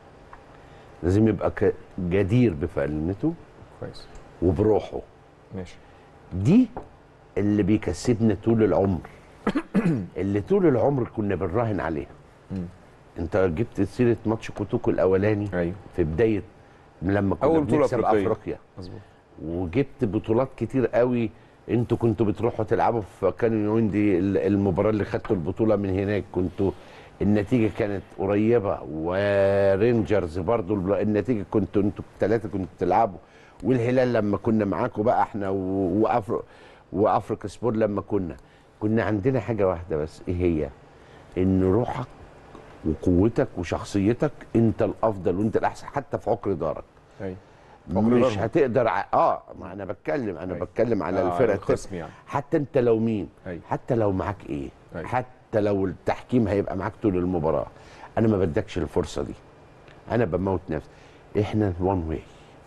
لازم يبقى ك- جدير بفنته كويس وبروحه ماشي دي اللي بيكسبنا طول العمر اللي طول العمر كنا بنراهن عليها انت جبت سيره ماتش كوتوكو الاولاني ايوه في بدايه لما كنا أول بطولة بنكسب أفريقية. افريقيا مظبوط وجبت بطولات كتير قوي انتوا كنتوا بتروحوا تلعبوا في كان يوندي ال- المباراه اللي خدتوا البطوله من هناك كنتوا النتيجه كانت قريبه ورينجرز برضو الب- النتيجه كنتوا انتوا الثلاثه كنتوا بتلعبوا والهلال لما كنا معاكم بقى احنا و- وافرو وافريكا سبور لما كنا كنا عندنا حاجه واحده بس ايه هي ان روحك وقوتك وشخصيتك انت الافضل وانت الاحسن حتى في عقر دارك ايوه مش هتقدر ع... اه ما انا بتكلم انا أيوة. بتكلم على آه، الفرقه الخصم التانية. يعني. حتى انت لو مين أيوة. حتى لو معاك ايه أيوة. حتى لو التحكيم هيبقى معاك طول المباراه انا ما بدكش الفرصه دي انا بموت نفسي احنا وان واي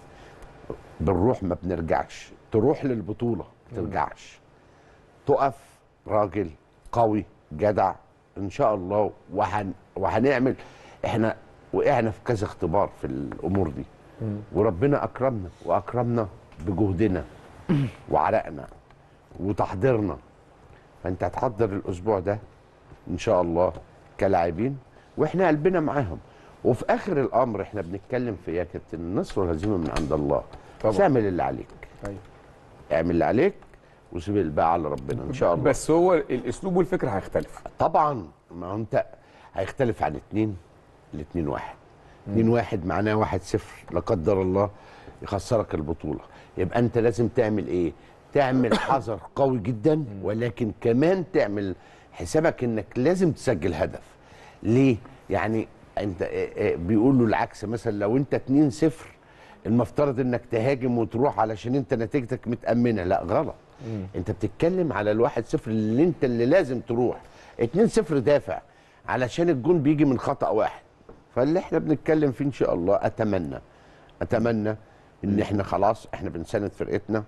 بنروح ما بنرجعش تروح للبطوله ما ترجعش تقف راجل قوي جدع ان شاء الله وهن وهنعمل احنا وقعنا في كذا اختبار في الامور دي وربنا اكرمنا واكرمنا بجهدنا وعرقنا وتحضيرنا فانت هتحضر الاسبوع ده ان شاء الله كلاعبين واحنا قلبنا معاهم وفي اخر الامر احنا بنتكلم في إيه يا كابتن النصر والهزيمه من عند الله طبعا. بس اعمل اللي عليك أيوة. اعمل اللي عليك وسيب الباقي على ربنا ان شاء الله بس هو الاسلوب والفكر هيختلف طبعا ما هو انت هيختلف عن اتنين لاتنين واحد اتنين واحد معناه واحد صفر لا قدر الله يخسرك البطولة يبقى انت لازم تعمل ايه تعمل حذر قوي جدا ولكن كمان تعمل حسابك انك لازم تسجل هدف ليه يعني انت اه، اه، بيقولوا العكس مثلا لو انت 2 0 المفترض انك تهاجم وتروح علشان انت نتيجتك متأمنة لا غلط انت بتتكلم على الواحد صفر اللي انت اللي لازم تروح اتنين صفر دافع علشان الجون بيجي من خطأ واحد فاللي احنا بنتكلم فيه ان شاء الله اتمنى اتمنى ان احنا خلاص احنا بنساند فرقتنا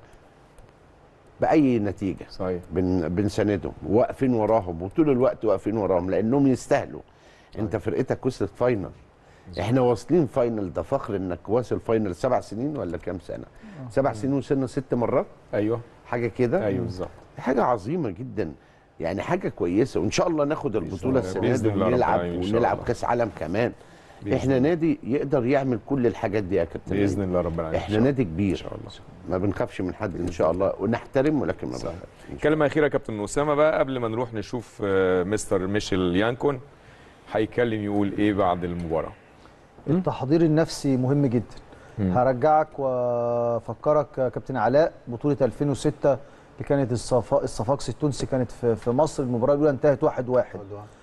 باي نتيجه صحيح بن بنساندهم واقفين وراهم وطول الوقت واقفين وراهم لانهم يستاهلوا انت فرقتك وصلت فاينل احنا واصلين فاينل ده فخر انك واصل فاينل سبع سنين ولا كام سنه سبع سنين وصلنا ست مرات ايوه حاجه كده ايوه بالظبط حاجه عظيمه جدا يعني حاجه كويسه وان شاء الله ناخد البطوله الله. السنه بإذن دي الله رب ونلعب العالمين إن شاء ونلعب الله. كاس عالم كمان بإذن احنا نادي يقدر يعمل كل الحاجات دي يا كابتن باذن أيمن. الله رب العالمين احنا نادي كبير ان شاء الله ما بنخافش من حد ان شاء الله ونحترم ولكن ما بنخافش كلمه اخيره يا كابتن اسامه بقى قبل ما نروح نشوف آه، مستر ميشيل يانكون هيتكلم يقول ايه بعد المباراه التحضير النفسي مهم جدا مم. هرجعك وافكرك يا كابتن علاء بطوله 2006 اللي كانت الصفا- الصفاقسي التونسي كانت في في مصر المباراه الاولى انتهت 1-1 واحد واحد.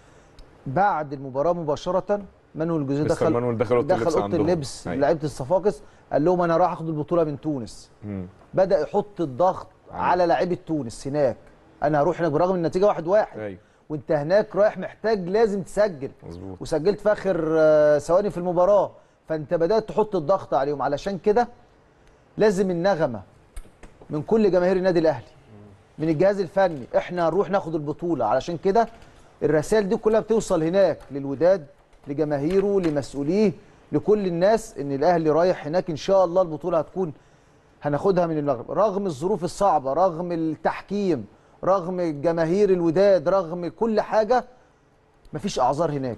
بعد المباراه مباشره مانويل جوزيه مستر دخل مانويل دخل أوضة اللبس دخل اوضه عندهم. اللبس أيوة. لعيبه الصفاقس قال لهم انا راح اخد البطوله من تونس مم. بدا يحط الضغط على لعيبه تونس هناك انا هروح هناك برغم ان النتيجه 1-1 واحد واحد. ايوه وانت هناك رايح محتاج لازم تسجل مظبوط وسجلت في اخر آه، ثواني في المباراه فانت بدات تحط الضغط عليهم علشان كده لازم النغمه من كل جماهير النادي الاهلي من الجهاز الفني احنا هنروح ناخد البطوله علشان كده الرسائل دي كلها بتوصل هناك للوداد لجماهيره لمسؤوليه لكل الناس ان الاهلي رايح هناك ان شاء الله البطوله هتكون هناخدها من المغرب رغم الظروف الصعبه رغم التحكيم رغم جماهير الوداد رغم كل حاجه مفيش اعذار هناك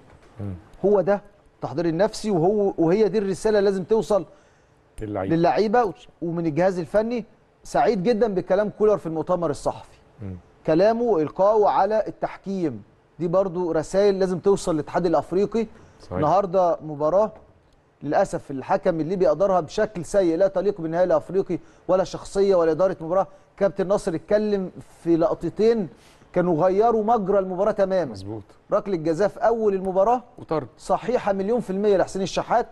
هو ده التحضير النفسي وهو وهي دي الرساله اللي لازم توصل للعيبه للعيبه ومن الجهاز الفني سعيد جدا بكلام كولر في المؤتمر الصحفي مم. كلامه القائه على التحكيم دي برضو رسائل لازم توصل للاتحاد الافريقي صحيح. النهارده مباراه للاسف الحكم الليبي ادارها بشكل سيء لا تليق بالنهائي الافريقي ولا شخصيه ولا اداره مباراه كابتن ناصر اتكلم في لقطتين كانوا غيروا مجرى المباراه تماما مظبوط ركله جزاء في اول المباراه وطرد صحيحه مليون في الميه لحسين الشحات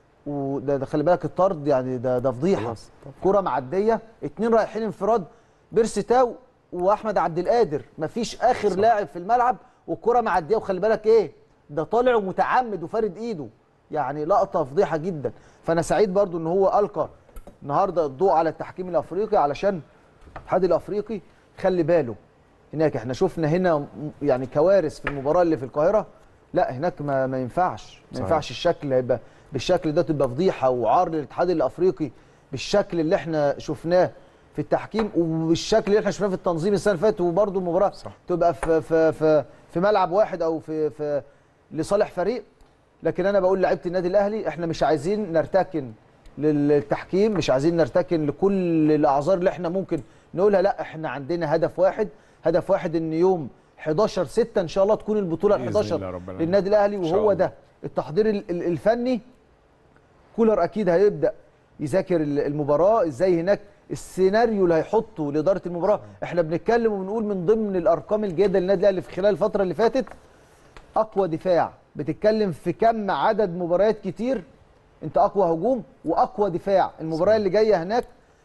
وده ده خلي بالك الطرد يعني ده ده فضيحه خلاص. كره معديه اتنين رايحين انفراد بيرسي تاو واحمد عبد القادر مفيش اخر صح. لاعب في الملعب والكره معديه وخلي بالك ايه ده طالع ومتعمد وفارد ايده يعني لقطه فضيحه جدا فانا سعيد برضو ان هو القى النهارده الضوء على التحكيم الافريقي علشان الاتحاد الافريقي خلي باله هناك احنا شفنا هنا م- يعني كوارث في المباراه اللي في القاهره لا هناك ما, ما ينفعش ما صحيح. ينفعش الشكل هيبقى بالشكل ده تبقى فضيحه وعار للاتحاد الافريقي بالشكل اللي احنا شفناه في التحكيم وبالشكل اللي احنا شفناه في التنظيم السنه اللي فاتت وبرده المباراه صح. تبقى في في في في ملعب واحد او في في لصالح فريق لكن انا بقول لعيبه النادي الاهلي احنا مش عايزين نرتكن للتحكيم مش عايزين نرتكن لكل الاعذار اللي احنا ممكن نقولها لا احنا عندنا هدف واحد هدف واحد ان يوم 11 6 ان شاء الله تكون البطوله ال بإذن 11 الله رب العالمين. للنادي الاهلي إن شاء وهو الله. ده التحضير ال- ال- الفني كولر اكيد هيبدا يذاكر ال- المباراه ازاي هناك السيناريو اللي هيحطه لاداره المباراه احنا بنتكلم وبنقول من ضمن الارقام الجيده للنادي الاهلي في خلال الفتره اللي فاتت اقوى دفاع بتتكلم في كم عدد مباريات كتير انت اقوى هجوم واقوى دفاع المباراه اللي جايه هناك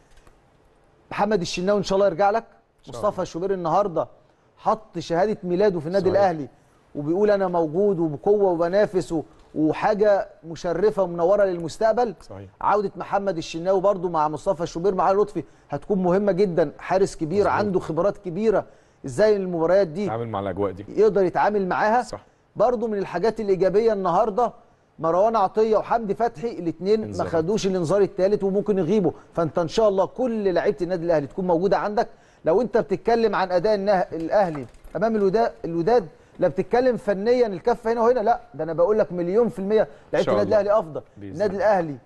محمد الشناوي ان شاء الله يرجع لك مصطفى شوبير النهارده حط شهاده ميلاده في النادي صحيح. الاهلي وبيقول انا موجود وبقوه وبنافس و- وحاجه مشرفه ومنوره للمستقبل صحيح عوده محمد الشناوي برضو مع مصطفى شوبير مع لطفي هتكون مهمه جدا حارس كبير مظبوط. عنده خبرات كبيره ازاي المباريات دي تعامل مع الاجواء دي يقدر يتعامل معاها صح برضو من الحاجات الايجابيه النهارده مروان عطيه وحمدي فتحي الاثنين ما انذارات. خدوش الانذار الثالث وممكن يغيبوا فانت ان شاء الله كل لعيبه النادي الاهلي تكون موجوده عندك لو انت بتتكلم عن اداء النه- الاهلي امام الوداد الوداد لا بتتكلم فنيا الكفه هنا وهنا لا ده انا بقول لك مليون في الميه لعيبه شاء النادي الله. الاهلي افضل بإذن النادي الله. الاهلي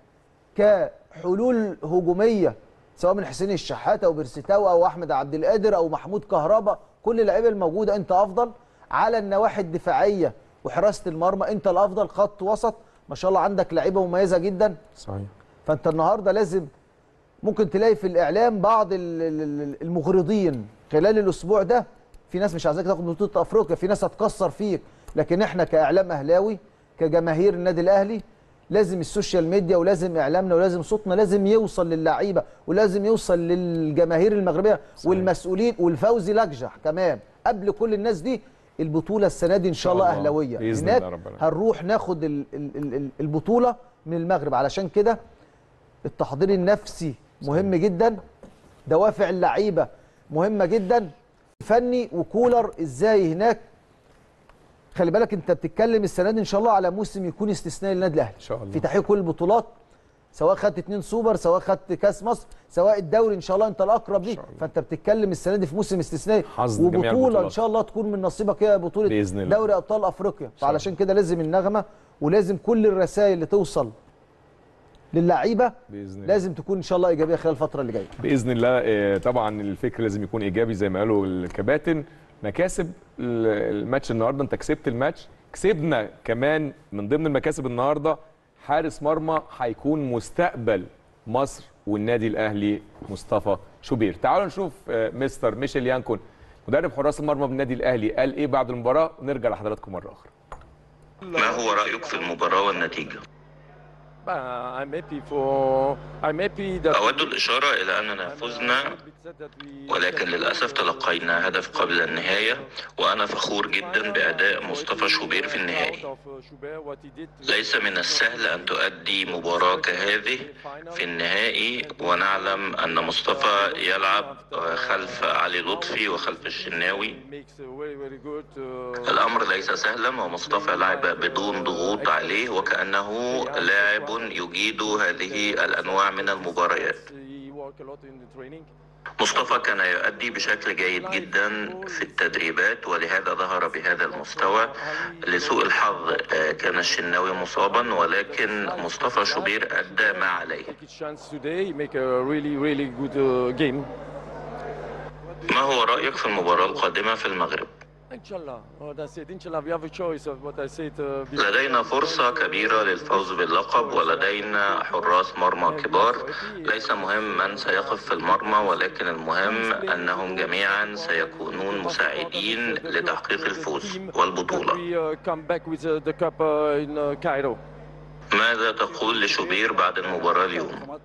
كحلول هجوميه سواء من حسين الشحات او بيرسيتاو او احمد عبد القادر او محمود كهربا كل اللعيبه الموجوده انت افضل على النواحي الدفاعيه وحراسه المرمى انت الافضل خط وسط ما شاء الله عندك لعيبه مميزه جدا صحيح فانت النهارده لازم ممكن تلاقي في الاعلام بعض ال- ال- ال- المغرضين خلال الاسبوع ده في ناس مش عايزاك تاخد بطوله افريقيا في ناس هتكسر فيك لكن احنا كاعلام اهلاوي كجماهير النادي الاهلي لازم السوشيال ميديا ولازم اعلامنا ولازم صوتنا لازم يوصل للعيبه ولازم يوصل للجماهير المغربيه صحيح. والمسؤولين والفوزي لجح كمان قبل كل الناس دي البطوله السنه دي ان شاء الله الله. اهلاويه بإذن هناك الله رب العالمين. هنروح ناخد ال- ال- ال- ال- البطوله من المغرب علشان كده التحضير النفسي مهم جدا دوافع اللعيبه مهمه جدا فني وكولر ازاي هناك خلي بالك انت بتتكلم السنه دي ان شاء الله على موسم يكون استثنائي للنادي الاهلي ان شاء الله في تحقيق كل البطولات سواء خدت اتنين سوبر سواء خدت كاس مصر سواء الدوري ان شاء الله انت الاقرب ليه فانت بتتكلم السنه دي في موسم استثنائي حظ جميع وبطوله البطولات. ان شاء الله تكون من نصيبك هي بطوله بإذن الله. دوري ابطال افريقيا فعلشان كده لازم النغمه ولازم كل الرسائل اللي توصل للعيبه باذن الله لازم تكون ان شاء الله ايجابيه خلال الفتره اللي جايه باذن الله آه، طبعا الفكر لازم يكون ايجابي زي ما قالوا الكباتن مكاسب ال- الماتش النهارده انت كسبت الماتش كسبنا كمان من ضمن المكاسب النهارده حارس مرمى هيكون مستقبل مصر والنادي الاهلي مصطفى شوبير تعالوا نشوف آه، مستر ميشيل يانكون مدرب حراس المرمى بالنادي الاهلي قال ايه بعد المباراه ونرجع لحضراتكم مره اخرى ما هو رأيك في المباراة والنتيجة؟ I'm happy for I'm happy that أود الإشارة إلى أننا فزنا ولكن للأسف تلقينا هدف قبل النهاية وأنا فخور جدا بأداء مصطفى شوبير في النهائي ليس من السهل أن تؤدي مباراة كهذه في النهائي ونعلم أن مصطفى يلعب خلف علي لطفي وخلف الشناوي الأمر ليس سهلا ومصطفى لعب بدون ضغوط عليه وكأنه لاعب يجيد هذه الأنواع من المباريات مصطفى كان يؤدي بشكل جيد جدا في التدريبات ولهذا ظهر بهذا المستوى لسوء الحظ آه، كان الشناوي مصابا ولكن مصطفى شوبير أدى ما عليه chance today make a really really good uh, game ما هو رأيك في المباراة القادمة في المغرب؟ inshallah oh, that's it inshallah we have a choice of what I said uh, before. لدينا فرصة كبيرة للفوز باللقب ولدينا حراس مرمى كبار ليس مهم من سيقف في المرمى ولكن المهم أنهم جميعا سيكونون مساعدين لتحقيق الفوز والبطولة we uh, come back with uh, the cup uh, in uh, Cairo ماذا تقول لشوبير بعد المباراة اليوم؟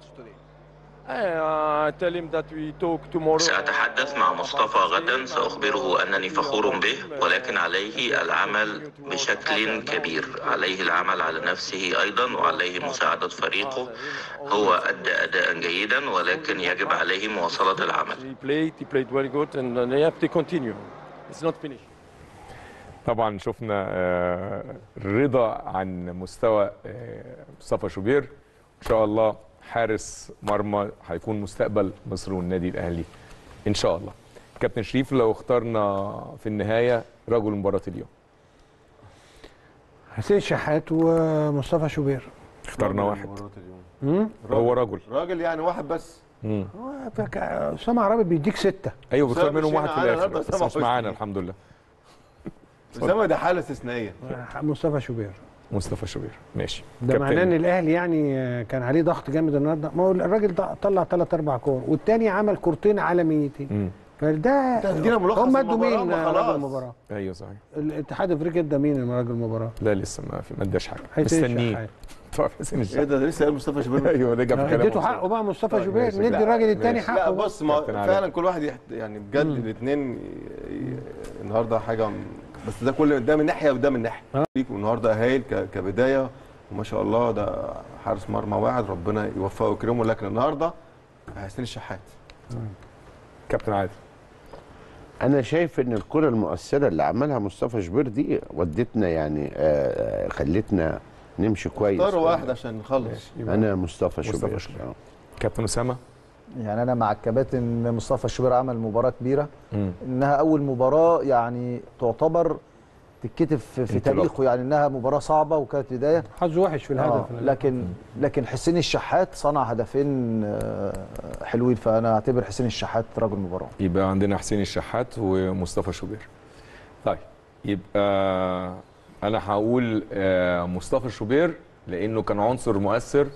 I uh, tell him that we talk tomorrow سأتحدث مع مصطفى غدا سأخبره أنني فخور به ولكن عليه العمل بشكل كبير عليه العمل على نفسه أيضا وعليه مساعدة فريقه هو أدى أداء جيدا ولكن يجب عليه مواصلة العمل he played he played very good and uh, they have to continue it's not finished طبعا شفنا آه، رضا عن مستوى آه، مصطفى شوبير ان شاء الله حارس مرمى هيكون مستقبل مصر والنادي الاهلي ان شاء الله كابتن شريف لو اخترنا في النهايه رجل مباراه اليوم حسين شحات ومصطفى شوبير اخترنا راجل واحد المباراة اليوم. هو رجل راجل يعني واحد بس مم. هو فك- اسامه عرابي بيديك سته ايوه بيختار أسامة منهم مش واحد هنا في معانا الاخر النهاردة، بس أسامة مش معانا حسني. الحمد لله اسامه ده حاله استثنائيه مصطفى شوبير مصطفى شوبير ماشي ده كابتن. معناه ان الاهلي يعني آه، كان عليه ضغط جامد النهارده ما هو الراجل ده طلع ثلاث اربع كور والتاني عمل كورتين عالميتين مم. فده أنت هتدينا ملخص هم ادوا المباراة، مين ما آه، خلاص. راجل المباراه ايوه صحيح الاتحاد الافريقي ادى مين راجل المباراه لا لسه ما في ما اداش حاجه حسين مستنيه الشحات. طبعا حسين ايه الشحات ده ده لسه قال مصطفى شوبير ايوه رجع في كلامه اديته حقه بقى مصطفى طيب، شوبير ماشي. ندي لا، الراجل التاني ماشي. حقه لا بقى. بص ما كابتن علاء. فعلا كل واحد يحت... يعني بجد الاثنين النهارده حاجه م- بس ده كل ده من ناحيه وده من ناحيه ليك والنهارده هايل ك... كبدايه وما شاء الله ده حارس مرمى واحد ربنا يوفقه ويكرمه لكن النهارده حسين الشحات كابتن عادل انا شايف ان الكره المؤثره اللي عملها مصطفى شبير دي ودتنا يعني آه، خلتنا نمشي كويس اختاروا واحد عشان نخلص انا مصطفى مصطفى شبير شوبير. آه. كابتن اسامه يعني انا مع الكباتن مصطفى الشوبير عمل مباراه كبيره مم. انها اول مباراه يعني تعتبر تتكتب في, في انطلاق. تاريخه يعني انها مباراه صعبه وكانت بدايه حظه وحش في الهدف آه لكن لكن حسين الشحات صنع هدفين آه، حلوين فانا اعتبر حسين الشحات رجل مباراه يبقى عندنا حسين الشحات ومصطفى شوبير طيب يبقى انا هقول آه، مصطفى شوبير لانه كان عنصر مؤثر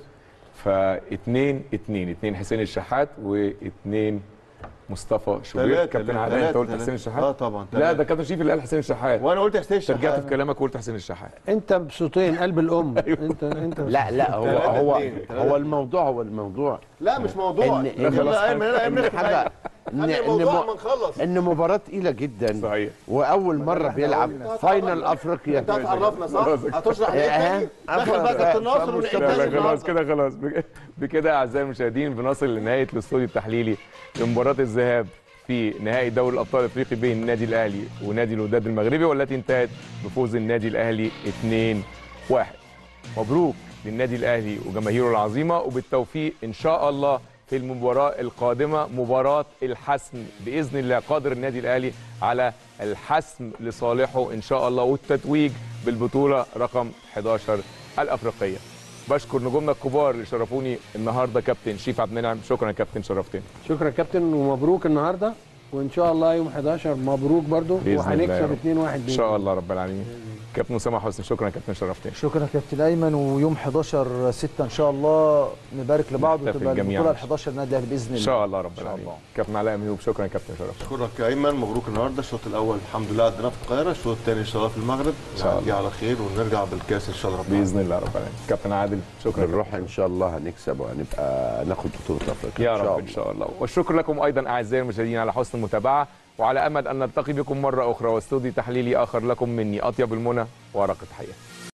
فاتنين اتنين اتنين حسين الشحات واتنين مصطفى شوبير تلاتة، كابتن لا، علاء انت تلاتة، قلت تلاتة. حسين الشحات اه طبعا لا تلاتة. ده كابتن شريف اللي قال حسين الشحات وانا قلت حسين انت رجعت الشحات في كلامك وقلت حسين الشحات انت بصوتين قلب الام انت انت لا لا هو تلاتة هو اتنين، تلاتة هو الموضوع هو الموضوع لا مش موضوع ان لا، ان خلاص، أيمن، لا، أيمن، ان نختم حاجه حاجة. ان خلي ان الموضوع م- ما نخلص ان مباراه تقيله جدا صحيح واول مره بيلعب فاينل افريقيا انت هتعرفنا صح؟ خلاص. هتشرح ليه اه، تاني؟ دخل بقى كابتن ناصر ونعيد لا تاني لا خلاص النهارده. كده خلاص بك- بكده اعزائي المشاهدين بنصل لنهايه الاستوديو التحليلي لمباراه الذهاب في نهائي دوري الابطال الافريقي بين النادي الاهلي ونادي الوداد المغربي والتي انتهت بفوز النادي الاهلي 2-1 مبروك للنادي الاهلي وجماهيره العظيمه وبالتوفيق ان شاء الله في المباراه القادمه مباراه الحسم باذن الله قادر النادي الاهلي على الحسم لصالحه ان شاء الله والتتويج بالبطوله رقم 11 الافريقيه بشكر نجومنا الكبار اللي شرفوني النهارده كابتن شريف عبد المنعم شكرا يا كابتن شرفتني شكرا يا كابتن ومبروك النهارده وان شاء الله يوم 11 مبروك برضو باذن الله يا وهنكسب رب. 2-1 ان شاء الله رب العالمين كابتن اسامه حسني شكرا يا كابتن شرفتني شكرا يا كابتن ايمن ويوم 11 6 ان شاء الله نبارك لبعض نحتفل وتبقى جميعاً. البطوله ال 11 نادي الاهلي باذن الله ان شاء الله رب شاء العالمين الله. كابتن علاء ميوب شكرا يا كابتن شرفتني اشكرك يا ايمن مبروك النهارده الشوط الاول الحمد لله عديناه في القاهره الشوط الثاني ان شاء الله في المغرب إن شاء نعدي على خير ونرجع بالكاس ان شاء الله رب العالمين. باذن الله رب العالمين كابتن عادل شكرا نروح ان شاء الله هنكسب وهنبقى ناخد بطوله افريقيا يا ان شاء رب ان شاء الله والشكر لكم ايضا اعزائي المشاهدين على حسن المتابعه وعلى امل ان نلتقي بكم مره اخرى واستوديو تحليلي اخر لكم مني اطيب المنى وارق التحيه